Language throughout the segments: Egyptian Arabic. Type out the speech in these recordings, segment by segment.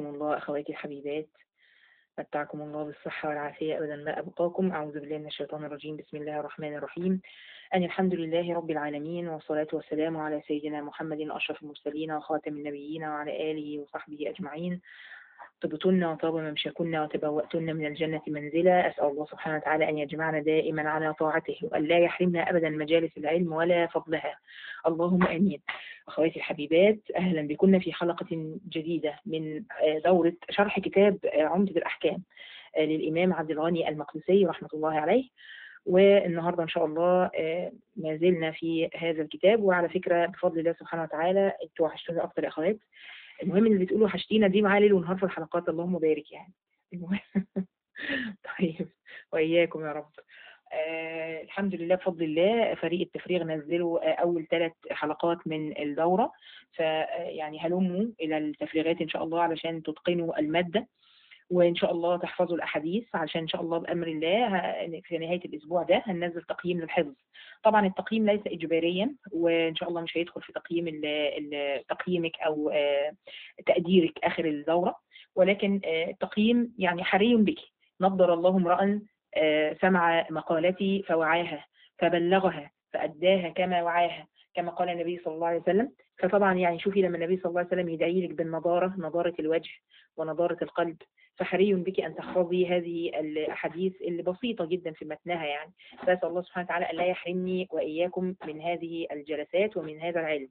حياكم الله أخواتي الحبيبات متعكم الله بالصحة والعافية أبدا ما أبقاكم أعوذ بالله من الشيطان الرجيم بسم الله الرحمن الرحيم أن الحمد لله رب العالمين والصلاة والسلام على سيدنا محمد أشرف المرسلين وخاتم النبيين وعلى آله وصحبه أجمعين طبتن وطاب ممشكن وتبوأتن من الجنة منزلا أسأل الله سبحانه وتعالى أن يجمعنا دائما على طاعته وأن لا يحرمنا أبدا مجالس العلم ولا فضلها اللهم آمين أخواتي الحبيبات أهلا بكم في حلقة جديدة من دورة شرح كتاب عمدة الأحكام للإمام عبد الغني المقدسي رحمة الله عليه والنهاردة إن شاء الله ما زلنا في هذا الكتاب وعلى فكرة بفضل الله سبحانه وتعالى انتوا وحشتوني أكتر يا أخوات المهم اللي بتقولوا وحشتينا دي معايا ليل ونهار في الحلقات اللهم بارك يعني المهم طيب وإياكم يا رب آه الحمد لله بفضل الله فريق التفريغ نزلوا آه أول ثلاث حلقات من الدورة فيعني هلموا إلى التفريغات إن شاء الله علشان تتقنوا المادة وإن شاء الله تحفظوا الأحاديث علشان إن شاء الله بأمر الله في نهاية الأسبوع ده هننزل تقييم للحفظ طبعا التقييم ليس إجباريا وإن شاء الله مش هيدخل في تقييم تقييمك أو تقديرك آخر الدورة ولكن التقييم يعني حري بك نضر الله امرأ سمع مقالتي فوعاها فبلغها فأداها كما وعاها كما قال النبي صلى الله عليه وسلم فطبعا يعني شوفي لما النبي صلى الله عليه وسلم يدعي لك بالنضارة نضارة الوجه ونضارة القلب فحري بك أن تحفظي هذه الأحاديث اللي بسيطة جدا في متنها يعني فأسأل الله سبحانه وتعالى أن لا يحرمني وإياكم من هذه الجلسات ومن هذا العلم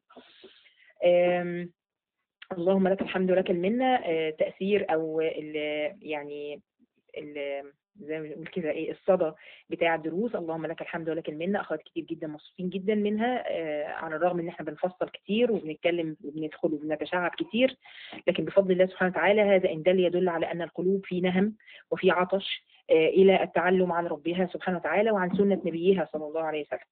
اللهم لك الحمد ولك المنة تأثير أو ال يعني ال زي ما بنقول كده ايه الصدى بتاع الدروس اللهم لك الحمد ولك المنه اخوات كتير جدا مبسوطين جدا منها آه على الرغم ان احنا بنفصل كتير وبنتكلم وبندخل وبنتشعب كتير لكن بفضل الله سبحانه وتعالى هذا ان دل يدل على ان القلوب في نهم وفي عطش آه الى التعلم عن ربها سبحانه وتعالى وعن سنه نبيها صلى الله عليه وسلم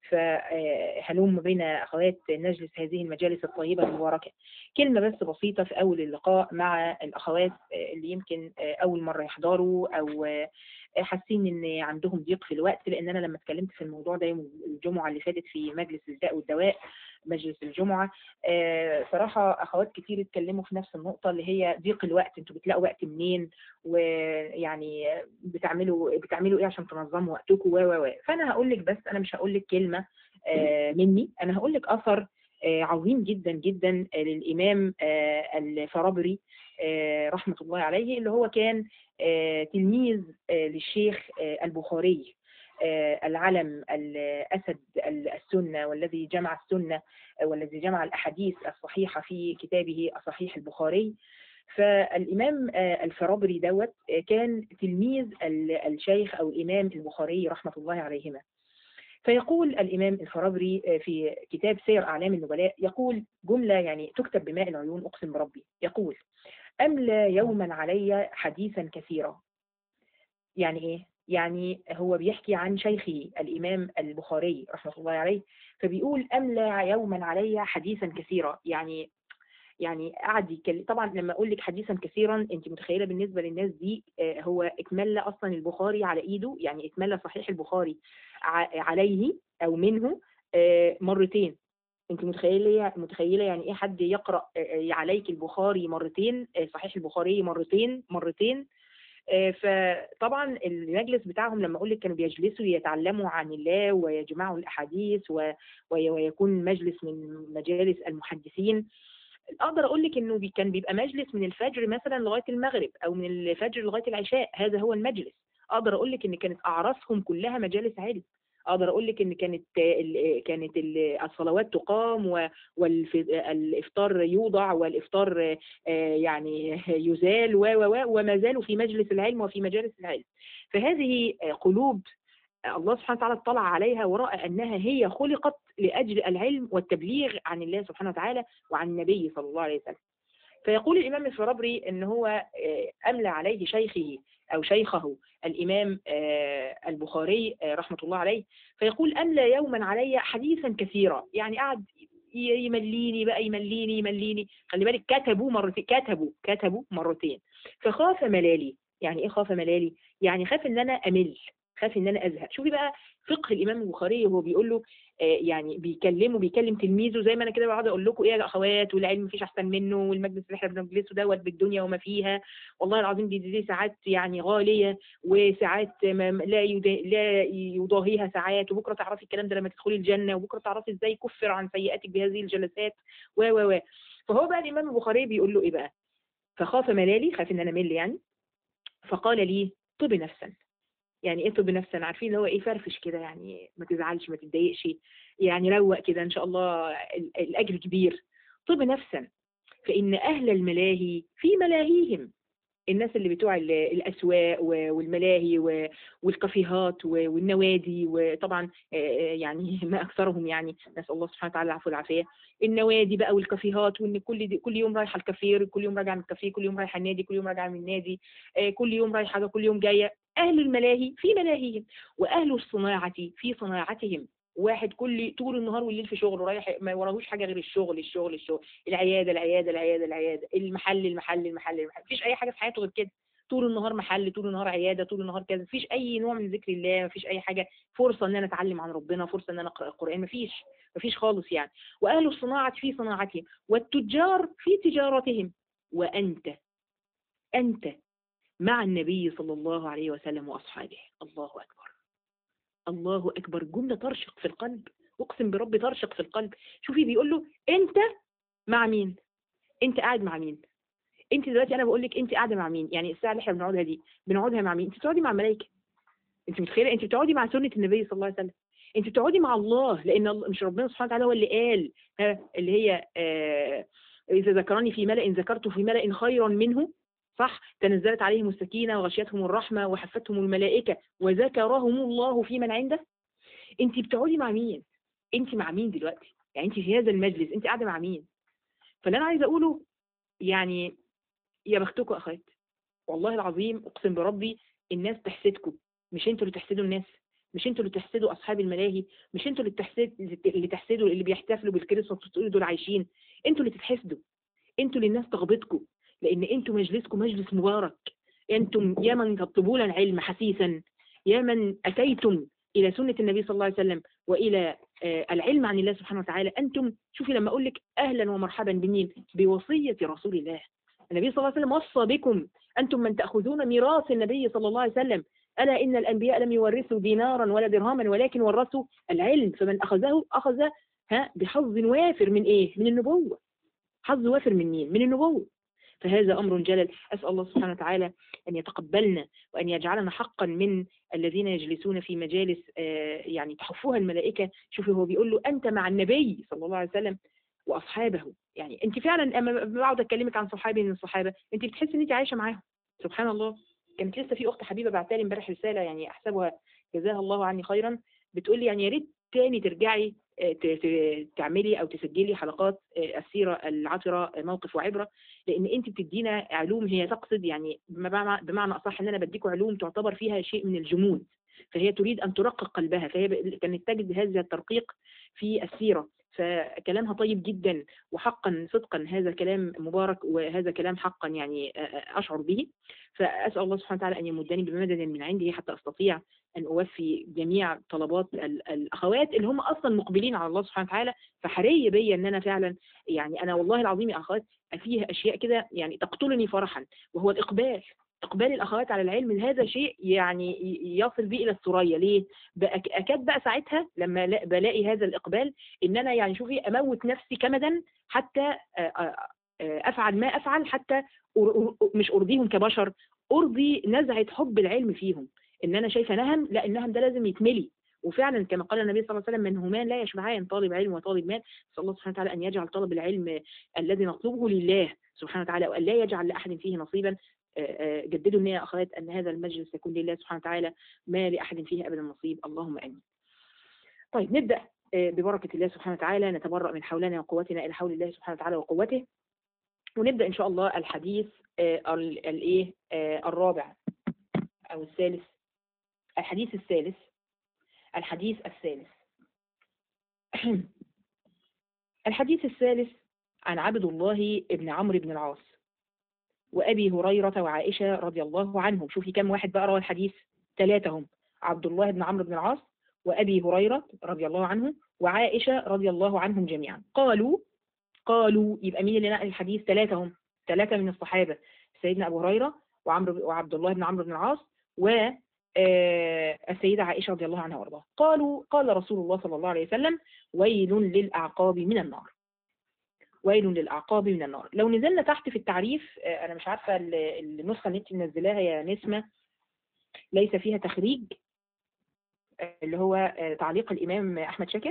فهلوم بنا اخوات نجلس هذه المجالس الطيبه المباركه كلمه بس بسيطه في اول اللقاء مع الاخوات اللي يمكن اول مره يحضروا او حاسين ان عندهم ضيق في الوقت لان انا لما اتكلمت في الموضوع ده يوم الجمعه اللي فاتت في مجلس الداء والدواء مجلس الجمعه صراحه اخوات كتير اتكلموا في نفس النقطه اللي هي ضيق الوقت انتوا بتلاقوا وقت منين ويعني بتعملوا بتعملوا ايه عشان تنظموا وقتكم و و فانا هقول لك بس انا مش هقول لك كلمه مني انا هقول لك اثر عظيم جدا جدا للامام الفرابري رحمه الله عليه اللي هو كان تلميذ للشيخ البخاري العلم الأسد السنة والذي جمع السنة والذي جمع الأحاديث الصحيحة في كتابه صحيح البخاري فالإمام الفرابري دوت كان تلميذ الشيخ أو الإمام البخاري رحمة الله عليهما فيقول الإمام الفرابري في كتاب سير أعلام النبلاء يقول جملة يعني تكتب بماء العيون أقسم بربي يقول أملى يوما علي حديثا كثيرا يعني إيه؟ يعني هو بيحكي عن شيخه الإمام البخاري رحمة الله عليه فبيقول أملى يوما علي حديثا كثيرا يعني يعني قعد يتكلم طبعا لما اقول لك حديثا كثيرا انت متخيله بالنسبه للناس دي هو اكمل اصلا البخاري على ايده يعني اكمل صحيح البخاري عليه او منه مرتين انت متخيله متخيله يعني ايه حد يقرا عليك البخاري مرتين صحيح البخاري مرتين مرتين فطبعا المجلس بتاعهم لما اقول لك كانوا بيجلسوا يتعلموا عن الله ويجمعوا الاحاديث ويكون مجلس من مجالس المحدثين اقدر اقول لك انه كان بيبقى مجلس من الفجر مثلا لغايه المغرب او من الفجر لغايه العشاء هذا هو المجلس اقدر اقول لك ان كانت اعراسهم كلها مجالس علم اقدر اقول لك ان كانت كانت الصلوات تقام والافطار يوضع والافطار يعني يزال و وما زالوا في مجلس العلم وفي مجالس العلم فهذه قلوب الله سبحانه وتعالى اطلع عليها ورأى أنها هي خلقت لأجل العلم والتبليغ عن الله سبحانه وتعالى وعن النبي صلى الله عليه وسلم فيقول الإمام الفرابري أن هو أملى عليه شيخه أو شيخه الإمام البخاري رحمة الله عليه فيقول أملى يوما علي حديثا كثيرا يعني قعد يمليني بقى يمليني يمليني خلي بالك كتبوا مرتين كتبوا كتبوا مرتين فخاف ملالي يعني ايه خاف ملالي يعني خاف ان انا امل خاف ان انا ازهق شوفي بقى فقه الامام البخاري وهو بيقول له آه، يعني بيكلمه بيكلم تلميذه زي ما انا كده بقعد اقول لكم ايه يا اخوات والعلم مفيش احسن منه والمجلس اللي احنا بنجلسه دوت بالدنيا وما فيها والله العظيم دي, دي, دي ساعات يعني غاليه وساعات ما لا يدا- لا يضاهيها ساعات وبكره تعرفي الكلام ده لما تدخلي الجنه وبكره تعرفي ازاي كفر عن سيئاتك بهذه الجلسات و و و فهو بقى الامام البخاري بيقول له ايه بقى فخاف ملالي خاف ان انا مل يعني فقال لي طب نفسا يعني ايه طب نفسا عارفين اللي هو ايه فرفش كده يعني ما تزعلش ما تتضايقش يعني روق كده ان شاء الله ال- الاجر كبير طب نفسا فان اهل الملاهي في ملاهيهم الناس اللي بتوع ال- الاسواق و- والملاهي و- والكافيهات و- والنوادي وطبعا آه، آه، يعني ما اكثرهم يعني نسال الله سبحانه وتعالى العفو والعافيه النوادي بقى والكافيهات وان كل دي كل يوم رايحه الكافيه كل يوم راجعه من الكافيه كل يوم رايحه النادي كل يوم راجعه من النادي آه، كل يوم رايحه كل يوم جايه اهل الملاهي في ملاهيهم واهل الصناعه في صناعتهم واحد كل طول النهار والليل في شغله رايح ما وراهوش حاجه غير الشغل الشغل الشغل العياده العياده العياده العياده المحل المحل المحل المحل مفيش اي حاجه في حياته غير كده طول النهار محل طول النهار عياده طول النهار كذا مفيش اي نوع من ذكر الله مفيش اي حاجه فرصه ان انا اتعلم عن ربنا فرصه ان انا اقرا القران مفيش مفيش خالص يعني واهل الصناعه في صناعتهم والتجار في تجارتهم وانت انت مع النبي صلى الله عليه وسلم واصحابه الله اكبر الله اكبر جمله ترشق في القلب اقسم برب ترشق في القلب شوفي بيقول له انت مع مين انت قاعد مع مين انت دلوقتي انا بقول لك انت قاعده مع مين يعني الساعه اللي احنا بنقعدها دي بنقعدها مع مين انت بتقعدي مع الملائكه انت متخيله انت بتقعدي مع سنه النبي صلى الله عليه وسلم انت بتقعدي مع الله لان الله مش ربنا سبحانه وتعالى هو اللي قال ها اللي هي آه اذا ذكرني في ملأ ذكرت في ملأ خيرا منه صح تنزلت عليهم السكينه وغشيتهم الرحمه وحفتهم الملائكه وذكرهم الله في من عنده انت بتقعدي مع مين انت مع مين دلوقتي يعني انت في هذا المجلس انت قاعده مع مين فاللي انا عايزه اقوله يعني يا بختكم يا اخوات والله العظيم اقسم بربي الناس تحسدكم مش انتوا اللي تحسدوا الناس مش انتوا اللي تحسدوا اصحاب الملاهي مش انتوا اللي تحسد اللي تحسدوا اللي بيحتفلوا بالكريسماس وتقولوا دول عايشين انتوا اللي تتحسدوا انتوا اللي الناس تغبطكم لان انتوا مجلسكم مجلس مبارك انتم يا من تطلبون العلم حسيسا يا من اتيتم الى سنه النبي صلى الله عليه وسلم والى آه، العلم عن الله سبحانه وتعالى انتم شوفي لما اقول لك اهلا ومرحبا بالنيل بوصيه رسول الله النبي صلى الله عليه وسلم وصى بكم انتم من تاخذون ميراث النبي صلى الله عليه وسلم الا ان الانبياء لم يورثوا دينارا ولا درهما ولكن ورثوا العلم فمن اخذه اخذ ها بحظ وافر من ايه؟ من النبوه حظ وافر من مين؟ من النبوه فهذا امر جلل اسال الله سبحانه وتعالى ان يتقبلنا وان يجعلنا حقا من الذين يجلسون في مجالس آه، يعني تحفها الملائكه شوفي هو بيقول له انت مع النبي صلى الله عليه وسلم واصحابه يعني انت فعلا اما بقعد اكلمك عن صحابي من الصحابه انت بتحسي ان انت عايشه معاهم سبحان الله كانت لسه في اخت حبيبه بعتها لي امبارح رساله يعني احسبها جزاها الله عني خيرا بتقول لي يعني يا ريت تاني ترجعي آه، ت- ت- تعملي او تسجلي حلقات آه، السيره العطره آه، موقف وعبره لان انت بتدينا علوم هي تقصد يعني بمعنى بمعنى اصح ان انا بديكوا علوم تعتبر فيها شيء من الجمود فهي تريد ان ترقق قلبها فهي ب- كانت تجد هذا الترقيق في السيره فكلامها طيب جدا وحقا صدقا هذا كلام مبارك وهذا كلام حقا يعني آه، آه، اشعر به فاسال الله سبحانه وتعالى ان يمدني بمدد من عنده حتى استطيع ان اوفي جميع طلبات ال- الاخوات اللي هم اصلا مقبلين على الله سبحانه وتعالى فحري بيا ان انا فعلا يعني انا والله العظيم يا اخوات فيها اشياء كده يعني تقتلني فرحا وهو الاقبال اقبال الاخوات على العلم هذا شيء يعني ي- يصل بي الى الثريا ليه؟ بأك- اكاد بقى ساعتها لما لا- بلاقي هذا الاقبال ان انا يعني شوفي اموت نفسي كمدا حتى آه، آه، آه، افعل ما افعل حتى أر- أر- مش ارضيهم كبشر ارضي نزعه حب العلم فيهم ان انا شايفه نهم لا النهم ده لازم يتملي وفعلا كما قال النبي صلى الله عليه وسلم من همان لا يشبعان طالب علم وطالب مال نسال الله سبحانه وتعالى ان يجعل طلب العلم الذي نطلبه لله سبحانه وتعالى وان لا يجعل لاحد فيه نصيبا آه، آه، جددوا النية يا أخوات أن هذا المجلس يكون لله سبحانه وتعالى ما لأحد فيه أبدا نصيب اللهم آمين طيب نبدأ آه، ببركة الله سبحانه وتعالى نتبرأ من حولنا وقوتنا إلى حول الله سبحانه وتعالى وقوته ونبدأ إن شاء الله الحديث آه، ال- الإيه آه، الرابع أو الثالث الحديث الثالث الحديث الثالث الحديث الثالث عن عبد الله بن عمرو بن العاص وأبي هريرة وعائشة رضي الله عنهم شوفي كم واحد بقى روى الحديث ثلاثة هم عبد الله بن عمرو بن العاص وأبي هريرة رضي الله عنه وعائشة رضي الله عنهم جميعا قالوا قالوا يبقى مين اللي نقل الحديث ثلاثة هم ثلاثة من الصحابة سيدنا أبو هريرة وعمرو وعبد الله بن عمرو بن العاص و آه، السيدة عائشة رضي الله عنها وارضاها قالوا قال رسول الله صلى الله عليه وسلم ويل للأعقاب من النار ويل للأعقاب من النار لو نزلنا تحت في التعريف آه، أنا مش عارفة ال- النسخة اللي أنت منزلاها يا نسمة ليس فيها تخريج آه، اللي هو آه، تعليق الإمام أحمد شاكر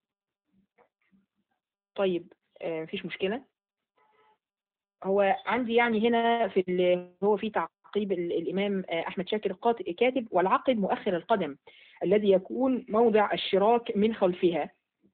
طيب آه، مفيش مشكلة هو عندي يعني هنا في ال- هو في تعقيب ال- الإمام آه، أحمد شاكر قات- كاتب والعقب مؤخر القدم الذي يكون موضع الشراك من خلفها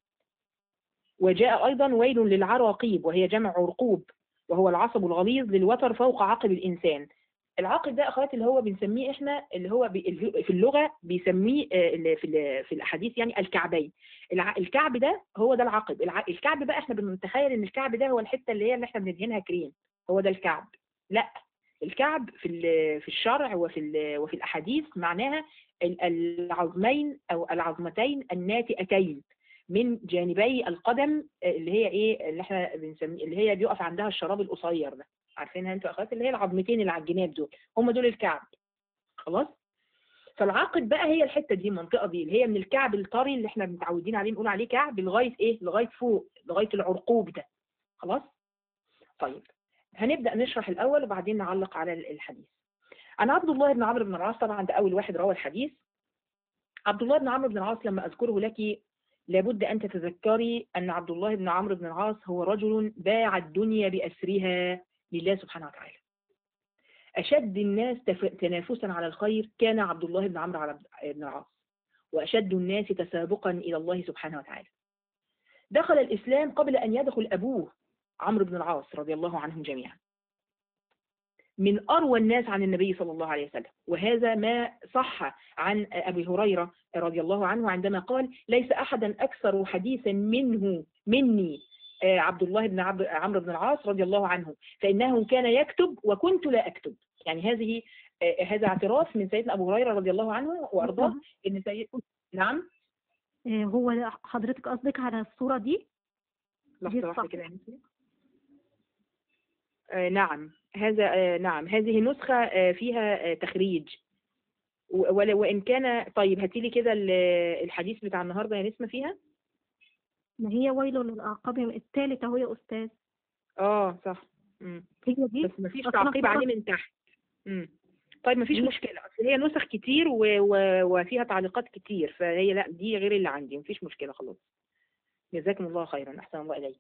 وجاء أيضا ويل للعراقيب وهي جمع عرقوب وهو العصب الغليظ للوتر فوق عقب الإنسان العقب ده أخواتي اللي هو بنسميه إحنا اللي هو بي- في اللغة بيسميه آه، اللي في ال- في الأحاديث يعني الكعبين الع- الكعب ده هو ده العقب الع- الكعب بقى إحنا بنتخيل إن الكعب ده هو الحتة اللي هي اللي إحنا بندهنها كريم هو ده الكعب لا الكعب في ال- في الشرع وفي ال- وفي الأحاديث معناها ال- العظمين أو العظمتين الناتئتين من جانبي القدم اللي هي ايه اللي احنا بنسميه اللي هي بيقف عندها الشراب القصير ده عارفينها انتوا اخوات اللي هي العظمتين اللي على الجناب دول هم دول الكعب خلاص فالعاقد بقى هي الحته دي المنطقه دي اللي هي من الكعب الطري اللي احنا متعودين عليه نقول عليه كعب لغايه ايه لغايه فوق لغايه العرقوب ده خلاص طيب هنبدا نشرح الاول وبعدين نعلق على الحديث عن عبد الله بن عمرو بن العاص طبعا ده اول واحد روى الحديث عبد الله بن عمرو بن العاص لما اذكره لك لابد أن تتذكري أن عبد الله بن عمرو بن العاص هو رجل باع الدنيا بأسرها لله سبحانه وتعالى أشد الناس تف- تنافسا على الخير كان عبد الله بن عمرو على- بن العاص وأشد الناس تسابقا إلى الله سبحانه وتعالى دخل الإسلام قبل أن يدخل أبوه عمرو بن العاص رضي الله عنهم جميعا من أروى الناس عن النبي صلى الله عليه وسلم وهذا ما صح عن أبي هريرة رضي الله عنه عندما قال ليس أحدا أكثر حديثا منه مني آه، عبد الله بن عبد- عمرو بن العاص رضي الله عنه فإنه كان يكتب وكنت لا أكتب يعني هذه آه، هذا اعتراف من سيدنا أبو هريرة رضي الله عنه وأرضاه إن سيد نعم آه، هو ده حضرتك قصدك على الصورة دي لحظة دي واحدة الصح. كده يا نسمة. آه نعم هذا آه نعم هذه نسخة آه فيها آه تخريج و- ول- وإن كان طيب هاتي لي كده ال- الحديث بتاع النهاردة يا نسمة فيها ما هي ويل للأعقاب التالت أهو يا أستاذ اه صح مم. هي دي بس مفيش أصل أنا تعقيب فكرت- عليه من تحت مم. طيب مفيش لا. مشكلة أصل هي نسخ كتير و... و... وفيها تعليقات كتير فهي لا دي غير اللي عندي مفيش مشكلة خلاص جزاكم الله خيرا أحسن الله إليك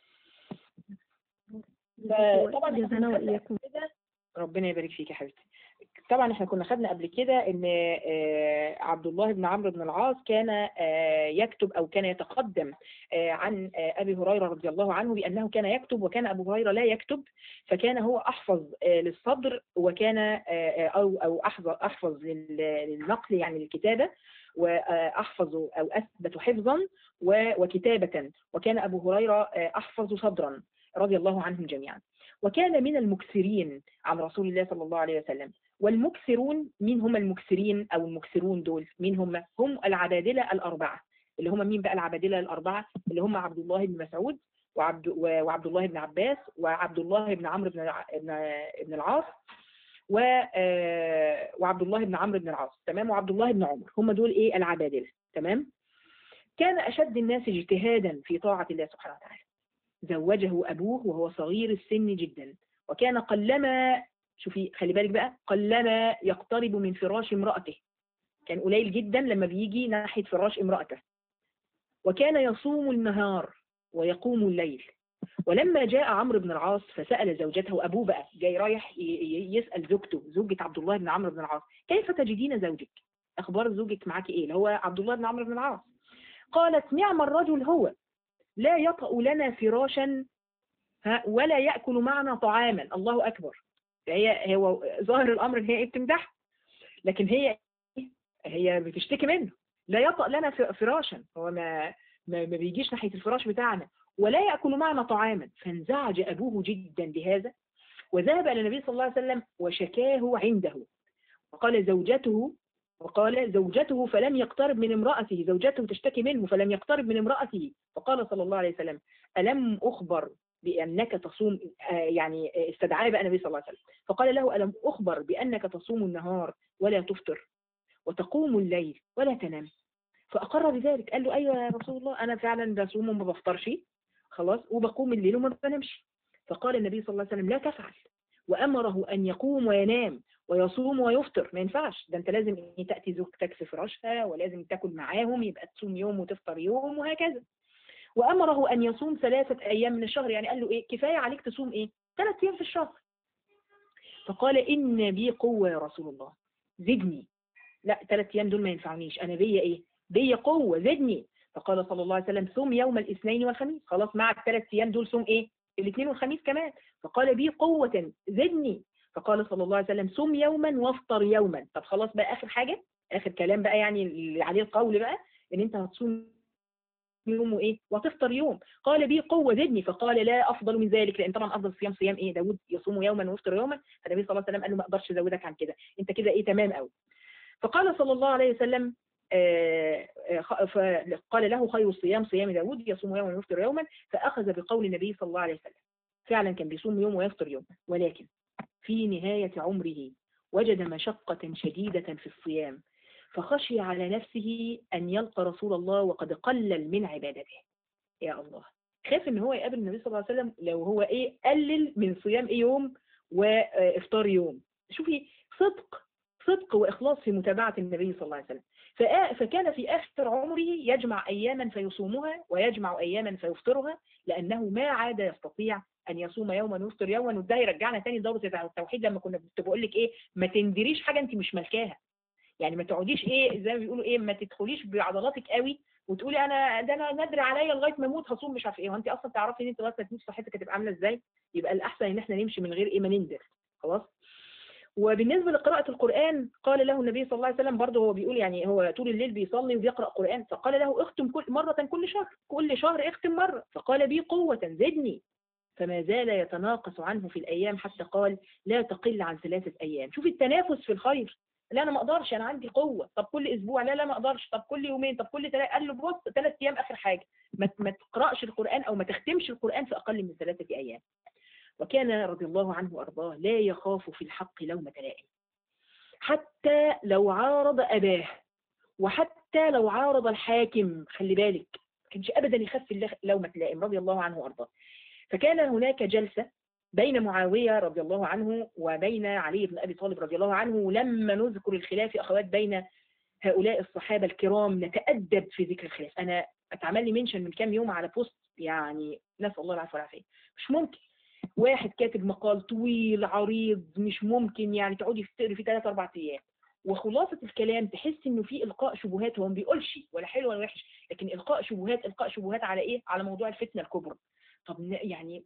طبعا إحنا جزانا كنا خدنا وإياكم قبل كده ربنا يبارك فيك يا حبيبتي طبعا احنا كنا خدنا قبل كده ان آه، عبد الله بن عمرو بن العاص كان آه، يكتب او كان يتقدم آه، عن آه، ابي هريره رضي الله عنه بانه كان يكتب وكان ابو هريره لا يكتب فكان هو احفظ آه، للصدر وكان آه، آه، او او احفظ احفظ لل- للنقل يعني الكتابه واحفظ او اثبت حفظا و- وكتابه وكان ابو هريره آه، احفظ صدرا رضي الله عنهم جميعا وكان من المكثرين عن رسول الله صلى الله عليه وسلم والمكثرون مين هم المكثرين او المكثرون دول مين هم هم العبادله الاربعه اللي هم مين بقى العبادله الاربعه اللي هم عبد الله بن مسعود وعبد و- وعبد الله بن عباس وعبد الله بن عمرو بن الع- بن بن العاص و آه، وعبد الله بن عمرو بن العاص تمام وعبد الله بن عمر هم دول ايه العبادله تمام كان اشد الناس اجتهادا في طاعه الله سبحانه وتعالى زوجه ابوه وهو صغير السن جدا وكان قلما شوفي خلي بالك بقى قلما يقترب من فراش امرأته كان قليل جدا لما بيجي ناحية فراش امرأته وكان يصوم النهار ويقوم الليل ولما جاء عمرو بن العاص فسأل زوجته أبوه بقى جاي رايح ي- ي- يسأل زوجته زوجة عبد الله بن عمرو بن العاص كيف تجدين زوجك أخبار زوجك معك إيه اللي هو عبد الله بن عمرو بن العاص قالت نعم الرجل هو لا يطأ لنا فراشا ها ولا يأكل معنا طعاما الله أكبر هي هو ظاهر الأمر إن هي إيه بتمدح لكن هي إيه؟ هي بتشتكي منه لا يطأ لنا ف- فراشا هو ما ما ما بيجيش ناحية الفراش بتاعنا ولا يأكل معنا طعاما فانزعج أبوه جدا لهذا وذهب إلى النبي صلى الله عليه وسلم وشكاه عنده وقال زوجته وقال زوجته فلم يقترب من امرأته زوجته تشتكي منه فلم يقترب من امرأته فقال صلى الله عليه وسلم ألم أخبر بأنك تصوم آه، يعني استدعاه بقى النبي صلى الله عليه وسلم فقال له ألم أخبر بأنك تصوم النهار ولا تفطر وتقوم الليل ولا تنام فأقر بذلك قال له أيوة يا رسول الله أنا فعلا بصوم وما بفطرش خلاص وبقوم الليل وما بنامش فقال النبي صلى الله عليه وسلم لا تفعل وأمره أن يقوم وينام ويصوم ويفطر ما ينفعش ده انت لازم تأتي زوجتك في فراشها ولازم تاكل معاهم يبقى تصوم يوم وتفطر يوم وهكذا وأمره أن يصوم ثلاثة أيام من الشهر يعني قال له إيه كفاية عليك تصوم إيه ثلاث أيام في الشهر فقال إن بي قوة يا رسول الله زدني لا ثلاث أيام دول ما ينفعنيش أنا بيا إيه بيا قوة زدني فقال صلى الله عليه وسلم صوم يوم الاثنين والخميس خلاص مع الثلاث أيام دول صوم إيه الاثنين والخميس كمان فقال بي قوة زدني فقال صلى الله عليه وسلم صوم يوما وافطر يوما طب خلاص بقى آخر حاجة آخر كلام بقى يعني اللي عليه القول بقى إن أنت هتصوم يوم وايه وتفطر يوم قال بي قوه زدني فقال لا افضل من ذلك لان طبعا افضل الصيام صيام ايه داود يصوم يوما ويفطر يوما فالنبي صلى الله عليه وسلم قال له ما اقدرش ازودك عن كده انت كده ايه تمام قوي فقال صلى الله عليه وسلم آه، آه، قال له خير الصيام صيام داود يصوم يوما ويفطر يوما فاخذ بقول النبي صلى الله عليه وسلم فعلا كان بيصوم يوم ويفطر يوم ولكن في نهايه عمره وجد مشقه شديده في الصيام فخشي على نفسه أن يلقى رسول الله وقد قلل من عبادته يا الله خاف ان هو يقابل النبي صلى الله عليه وسلم لو هو ايه قلل من صيام ايه يوم وافطار يوم شوفي صدق صدق واخلاص في متابعه النبي صلى الله عليه وسلم فكان في اخر عمره يجمع اياما فيصومها ويجمع اياما فيفطرها لانه ما عاد يستطيع ان يصوم يوما ويفطر يوما وده يرجعنا تاني دوره التوحيد لما كنا كنت بقول لك ايه ما تندريش حاجه انت مش ملكاها يعني ما تقعديش ايه زي ما بيقولوا ايه ما تدخليش بعضلاتك قوي وتقولي انا ده انا ندري عليا لغايه ما اموت هصوم مش عارف ايه وانت اصلا تعرفي ان انت لغايه ما تموتي صحتك هتبقى عامله ازاي يبقى الاحسن ان احنا نمشي من غير ايه ما نندر خلاص وبالنسبه لقراءه القران قال له النبي صلى الله عليه وسلم برضه هو بيقول يعني هو طول الليل بيصلي وبيقرا قران فقال له اختم كل مره كل شهر كل شهر اختم مره فقال بي قوه زدني فما زال يتناقص عنه في الايام حتى قال لا تقل عن ثلاثه ايام شوفي التنافس في الخير لا انا ما اقدرش انا عندي قوه طب كل اسبوع لا لا ما اقدرش طب كل يومين طب كل ثلاثه قال له بص ثلاث ايام اخر حاجه ما ما تقراش القران او ما تختمش القران في اقل من ثلاثه ايام وكان رضي الله عنه وارضاه لا يخاف في الحق لومه لائم حتى لو عارض اباه وحتى لو عارض الحاكم خلي بالك ما كانش ابدا يخاف لومه لائم رضي الله عنه وارضاه فكان هناك جلسه بين معاوية رضي الله عنه وبين علي بن أبي طالب رضي الله عنه لما نذكر الخلاف أخوات بين هؤلاء الصحابة الكرام نتأدب في ذكر الخلاف أنا اتعمل لي منشن من كام يوم على بوست يعني نسأل الله العافية والعافية مش ممكن واحد كاتب مقال طويل عريض مش ممكن يعني تقعدي تقري فيه ثلاث اربع ايام وخلاصة الكلام تحس انه في القاء شبهات هو ما بيقولش ولا حلو ولا وحش لكن القاء شبهات القاء شبهات على ايه على موضوع الفتنة الكبرى طب يعني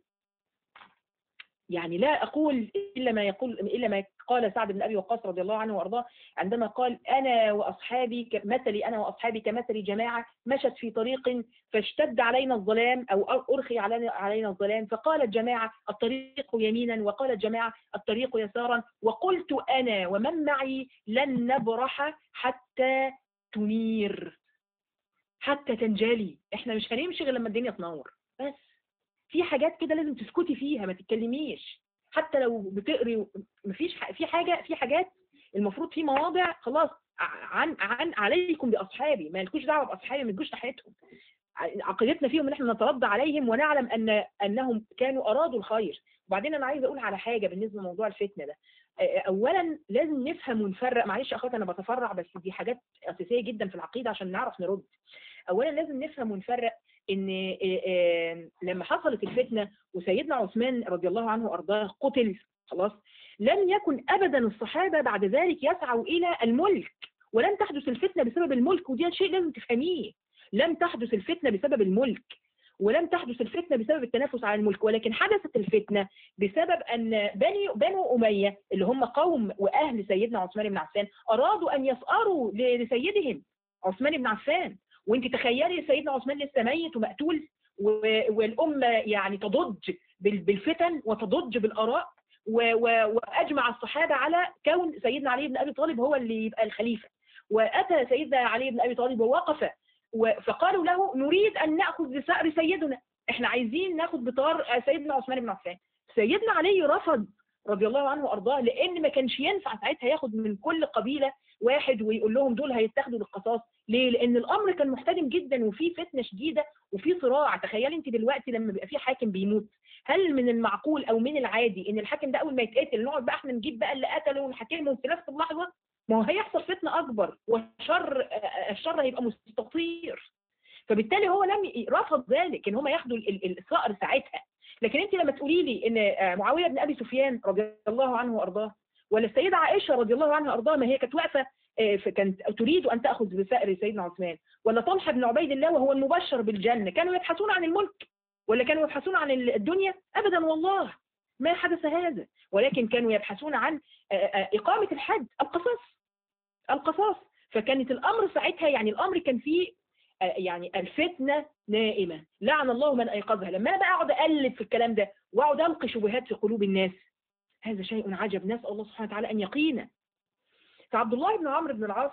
يعني لا أقول إلا ما يقول إلا ما قال سعد بن أبي وقاص رضي الله عنه وأرضاه عندما قال أنا وأصحابي مثلي أنا وأصحابي كمثل جماعة مشت في طريق فاشتد علينا الظلام أو أرخي علينا علينا الظلام فقالت جماعة الطريق يمينا وقالت جماعة الطريق يسارا وقلت أنا ومن معي لن نبرح حتى تنير حتى تنجلي احنا مش هنمشي غير لما الدنيا تنور بس في حاجات كده لازم تسكتي فيها ما تتكلميش حتى لو بتقري مفيش في حاجه في حاجات المفروض في مواضع خلاص عن عن عليكم باصحابي ما لكوش دعوه باصحابي ما تجوش ناحيتهم عقيدتنا فيهم ان احنا نترضى عليهم ونعلم ان انهم كانوا ارادوا الخير وبعدين انا عايزه اقول على حاجه بالنسبه لموضوع الفتنه ده اولا لازم نفهم ونفرق معلش اخوات انا بتفرع بس دي حاجات اساسيه جدا في العقيده عشان نعرف نرد اولا لازم نفهم ونفرق ان لما حصلت الفتنه وسيدنا عثمان رضي الله عنه وارضاه قتل خلاص لم يكن ابدا الصحابه بعد ذلك يسعوا الى الملك ولم تحدث الفتنه بسبب الملك ودي شيء لازم تفهميه لم تحدث الفتنه بسبب الملك ولم تحدث الفتنه بسبب التنافس على الملك ولكن حدثت الفتنه بسبب ان بني بنو اميه اللي هم قوم واهل سيدنا عثمان بن عفان ارادوا ان يسأروا لسيدهم عثمان بن عفان وانت تخيلي سيدنا عثمان لسه ميت ومقتول والامه يعني تضج بالفتن وتضج بالاراء واجمع الصحابه على كون سيدنا علي بن ابي طالب هو اللي يبقى الخليفه واتى سيدنا علي بن ابي طالب ووقف و- فقالوا له نريد ان ناخذ بثأر سيدنا احنا عايزين ناخد بطار آه، سيدنا عثمان بن عفان سيدنا علي رفض رضي الله عنه وارضاه لان ما كانش ينفع ساعتها ياخد من كل قبيله واحد ويقول لهم دول هيتاخدوا للقصاص ليه لان الامر كان محتدم جدا وفي فتنه شديده وفي صراع تخيلي انت دلوقتي لما بيبقى في حاكم بيموت هل من المعقول او من العادي ان الحاكم ده اول ما يتقتل نقعد بقى احنا نجيب بقى اللي قتله ونحاكمه في نفس اللحظه ما هو هيحصل فتنه اكبر والشر آه، الشر هيبقى مستطير فبالتالي هو لم ي- رفض ذلك ان هم ياخدوا ال- ال- الثأر ساعتها لكن انت لما تقولي لي ان آه، معاويه بن ابي سفيان رضي الله عنه وارضاه ولا السيده عائشه رضي الله عنها وارضاها ما هي كانت واقفه آه، ف- كانت تريد ان تاخذ بثأر سيدنا عثمان ولا طلحه بن عبيد الله وهو المبشر بالجنه كانوا يبحثون عن الملك ولا كانوا يبحثون عن ال- الدنيا ابدا والله ما حدث هذا ولكن كانوا يبحثون عن آه، آه، اقامه الحد القصاص القصاص فكانت الامر ساعتها يعني الامر كان فيه آه، يعني الفتنه نائمه لعن الله من ايقظها لما انا بقى اقعد اقلب في الكلام ده واقعد القي شبهات في قلوب الناس هذا شيء عجب نسال الله سبحانه وتعالى ان يقينا فعبد الله بن عمرو بن العاص